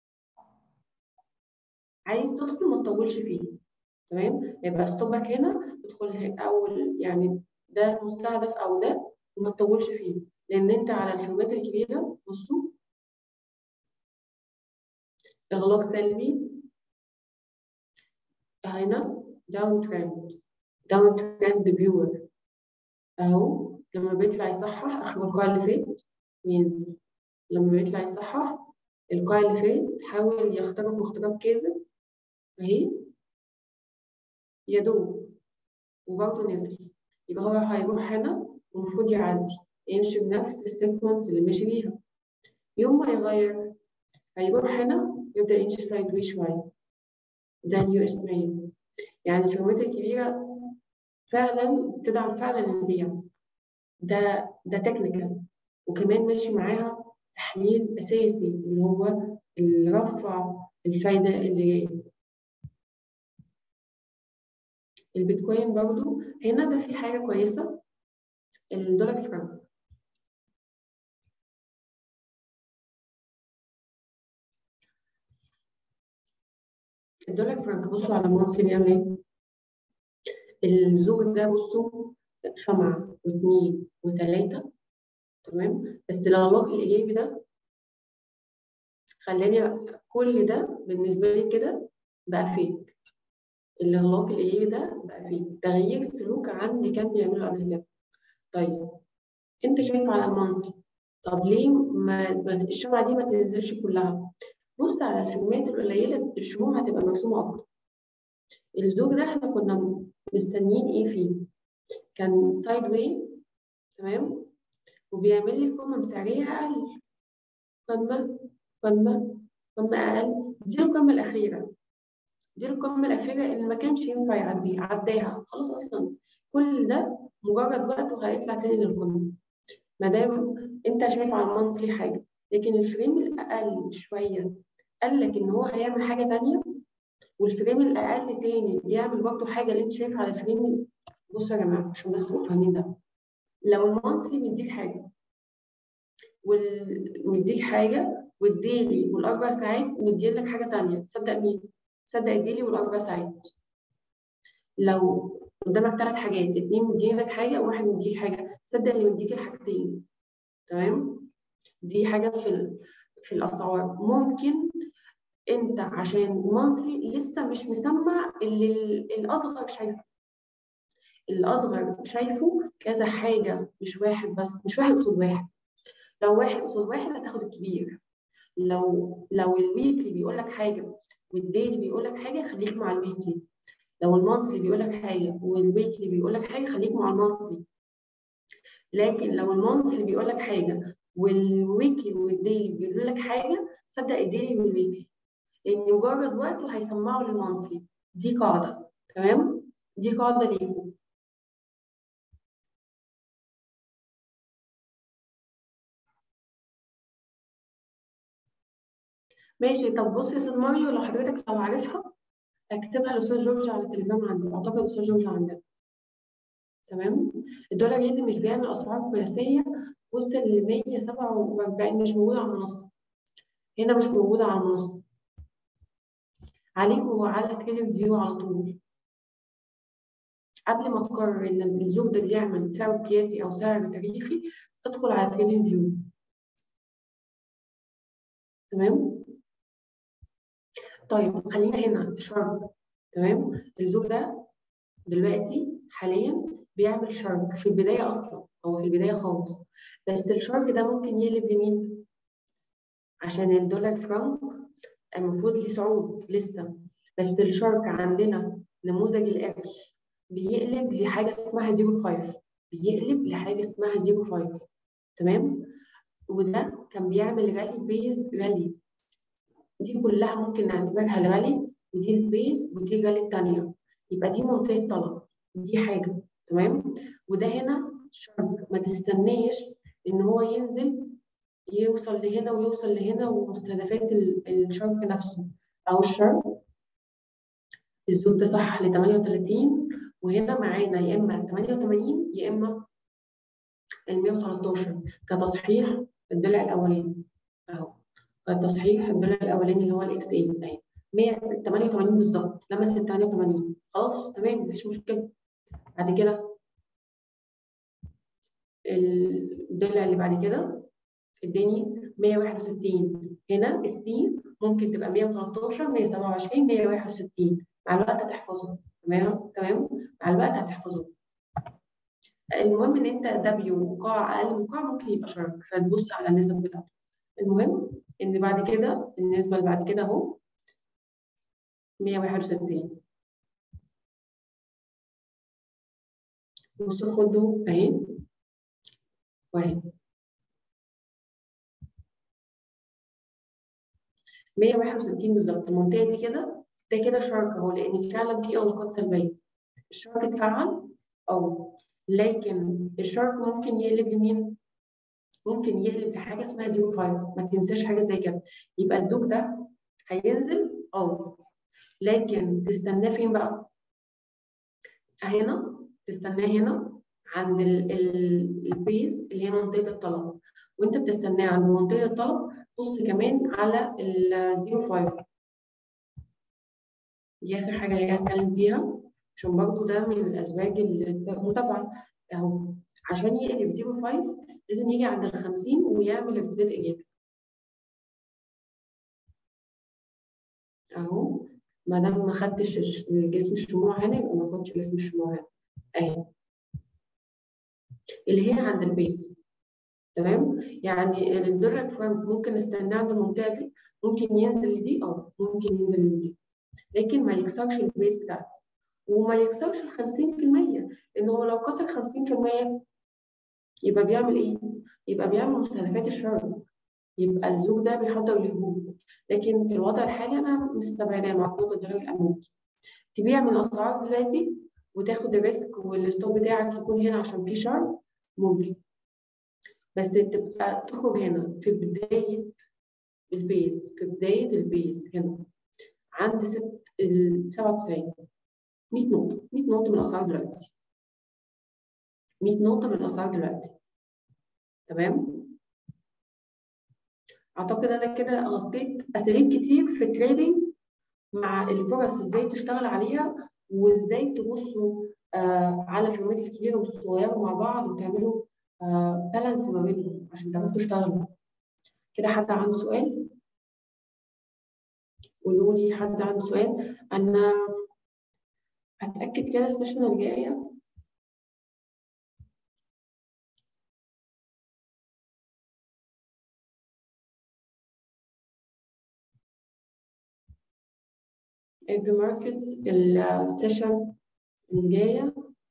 عايز تدخل ما تطولش فيه تمام يبقى ستوبك هنا تدخل اول يعني ده المستهدف او ده وما تطولش فيه لان انت على الفيرمات الكبيره بصوا اغلاق سلبي هنا داون ترند داون ترند بيور اهو لما بيطلع يصحح اخر القاع اللي فات وينزل لما بيطلع يصحح القاع اللي فات حاول يخترق اختراق كاذب اهي يا دوب وبرضه نزل يبقى هو هيروح هنا والمفروض يعدي يمشي بنفس السيكونس اللي ماشي بيها يوم ما يغير هيروح هنا يبدأ يمشي سايد واي شوية ده اليو اس 100 يعني الفيرمات الكبيرة فعلا بتدعم فعلا البيع ده ده تكنيكال وكمان ماشي معاها تحليل أساسي اللي هو الرفع الفايدة اللي جاية البيتكوين برضو هنا ده في حاجة كويسة الدولار فرانك الدولار فرانك بصوا على مصر بيعمل ايه الزوج ده بصوا شمعة واثنين وثلاثة تمام بس الإغلاق الإيجابي ده خلاني كل ده بالنسبة لي كده بقى فيك الإغلاق الإيجابي ده بقى فيك تغيير سلوك عن اللي كان بيعمله قبل كده طيب أنت شايف على المنصب طب ليه ما ما- الشمعة دي ما تنزلش كلها؟ بص على الكميات القليلة الشموع هتبقى مرسومة أكتر الزوج ده احنا كنا مستنيين ايه فيه؟ كان سايد واي تمام وبيعمل لي قمم سعرية أقل قمة قمة قمة أقل دي القمة الأخيرة دي القمة الأخيرة اللي ما كانش ينفع يعديها عداها خلاص أصلا كل ده مجرد وقت وهيطلع تاني للقمة ما دام أنت شايف على المنصلي حاجة لكن الفريم الأقل شوية قال لك إن هو هيعمل حاجة تانية والفريم الأقل تاني يعمل برضه حاجة اللي أنت شايفها على الفريم بصوا يا جماعة عشان بس تبقوا فاهمين ده لو المنصلي بيديك حاجة ومديك حاجه والديلي والاربع ساعات مدين لك حاجه تانية تصدق مين؟ تصدق الديلي والاربع ساعات لو قدامك ثلاث حاجات اتنين مدين لك حاجه وواحد مديك حاجه تصدق اللي مديك الحاجتين تمام دي حاجه في ال... في الاسعار ممكن انت عشان مصري لسه مش مسمع اللي الاصغر شايفه الاصغر شايفه كذا حاجه مش واحد بس مش واحد قصاد واحد لو واحد قصاد واحد هتاخد الكبير لو لو الويكلي بيقول لك حاجه والديلي بيقول لك حاجه خليك مع الويكلي لو المانثلي بيقول لك حاجه والويكلي بيقول لك حاجه خليك مع المانثلي لكن لو المانثلي بيقول لك حاجه والويكلي والديلي بيقولوا لك حاجه صدق الديلي والويكلي لان مجرد وقته هيسمعوا للمانثلي دي قاعده تمام دي قاعده ليكم ماشي طب بص يا استاذ ماريو لو حضرتك لو عارفها اكتبها لاستاذ جورج على التليجرام عندي اعتقد استاذ جورج عندنا تمام الدولار يدي مش بيعمل اسعار قياسيه وصل ل 147 مش موجوده على المنصه هنا مش موجوده على المنصه عليكم وعلى تريدنج فيو على طول قبل ما تقرر ان الزوج ده بيعمل سعر قياسي او سعر تاريخي ادخل على تريدنج فيو تمام طيب خلينا هنا شرط تمام الزوج ده دلوقتي حاليا بيعمل شرك في البدايه اصلا هو في البدايه خالص بس الشرك ده ممكن يقلب لمين؟ عشان الدولار فرانك المفروض ليه صعود لسه بس الشرك عندنا نموذج القرش بيقلب لحاجه اسمها 05 بيقلب لحاجه اسمها 05 تمام وده كان بيعمل رالي بيز رالي دي كلها ممكن نعتبرها الرالي ودي البيز ودي الرالي الثانيه يبقى دي منطقه طلب دي حاجه تمام وده هنا شرط ما تستناش ان هو ينزل يوصل لهنا ويوصل لهنا ومستهدفات الشرط نفسه او الشرط الزوج ده صح ل 38 وهنا معانا يا اما 88 يا اما ال 113 كتصحيح الضلع الاولاني اهو كتصحيح الضلع الاولاني اللي هو الاكس اي اهي 188 بالظبط لمس ال 88 خلاص تمام مفيش مشكله بعد كده الضلع اللي بعد كده اداني 161 هنا السي ممكن تبقى 113 127 161 مع الوقت هتحفظه تمام تمام مع الوقت هتحفظه المهم ان انت دبليو قاع اقل من قاع ممكن يبقى شرك فتبص على النسب بتاعته المهم ان بعد كده النسبه اللي بعد كده اهو 161 بصوا خدوا اهي واحد 161 بالظبط المنطقه دي كده ده كده شرك اهو لان فعلا في اغلاقات سلبيه الشرك اتفعل او لكن الشرك ممكن يقلب لمين؟ ممكن يقلب لحاجه اسمها 05 ما تنساش حاجه زي كده يبقى الدوك ده هينزل اه لكن تستناه فين بقى؟ هنا تستناه هنا عند البيز اللي هي منطقه الطلب وانت بتستناه عند منطقه الطلب بص كمان على ال 05 دي اخر حاجه هي هتكلم فيها عشان برضو ده من الاسباب المتابعه اهو عشان يقلب 05 لازم يجي عند ال 50 ويعمل ارتداد ايجابي اهو ما دام ما خدتش جسم الشموع هنا يبقى ما خدش جسم الشموع هنا اهي اللي هي عند البيز تمام يعني الدرج فرانك ممكن نستناه عند المنطقه دي ممكن ينزل دي اه ممكن ينزل دي لكن ما يكسرش البيز بتاعتي وما يكسرش ال 50% لان هو لو كسر 50% يبقى بيعمل ايه؟ يبقى بيعمل مستهدفات الشر يبقى الزوج ده بيحضر لهجوم لكن في الوضع الحالي انا مستبعداه مع قوه الدولار الامريكي تبيع من الاسعار دلوقتي وتاخد الريسك والستوب بتاعك يكون هنا عشان في شر ممكن بس تبقى تخرج هنا في بداية البيز في بداية البيز هنا عند ست ال 97 100 نقطة 100 نقطة من الأسعار دلوقتي 100 نقطة من الأسعار دلوقتي تمام اعتقد انا كده غطيت اساليب كتير في التريدنج مع الفرص ازاي تشتغل عليها وازاي تبصوا آه على الفيرمات الكبيره والصغيره مع بعض وتعملوا آه بالانس ما بينهم عشان تعرفوا تشتغلوا كده حد عنده سؤال قولوا لي حد عنده سؤال انا هتاكد كده السيشن الجايه every markets السيشن الجايه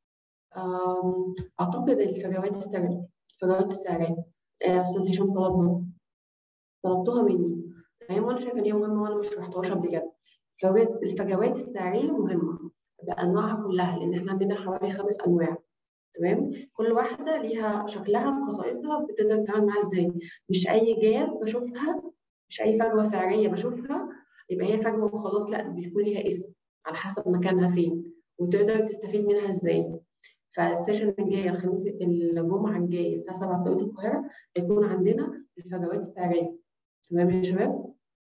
اعتقد الفجوات السعريه الفجوات السعريه استاذ هشام طلبها طلبتوها مني تمام وانا شايفه ان هي مهمه وانا ما شرحتهاش قبل كده الفجوات السعريه مهمه بانواعها كلها لان احنا عندنا حوالي خمس انواع تمام كل واحده ليها شكلها وخصائصها بتقدر تتعامل معاها ازاي مش اي جاب بشوفها مش اي فجوه سعريه بشوفها يبقى هي فجوه وخلاص لا بيكون ليها اسم على حسب مكانها فين وتقدر تستفيد منها ازاي فالسيشن الجاي الخميس الجمعه الجاي الساعه 7 بتوقيت القاهره هيكون عندنا الفجوات السعريه تمام يا شباب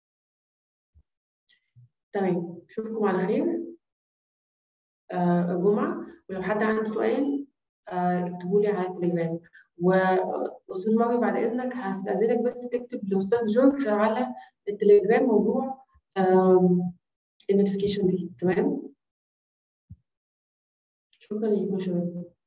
تمام اشوفكم على خير آه الجمعه ولو حد عنده سؤال آه اكتبوا لي على التليجرام واستاذ مريم بعد اذنك هستاذنك بس تكتب لاستاذ جورج على التليجرام موضوع النوتيفيكيشن دي تمام شكرا لكم يا شباب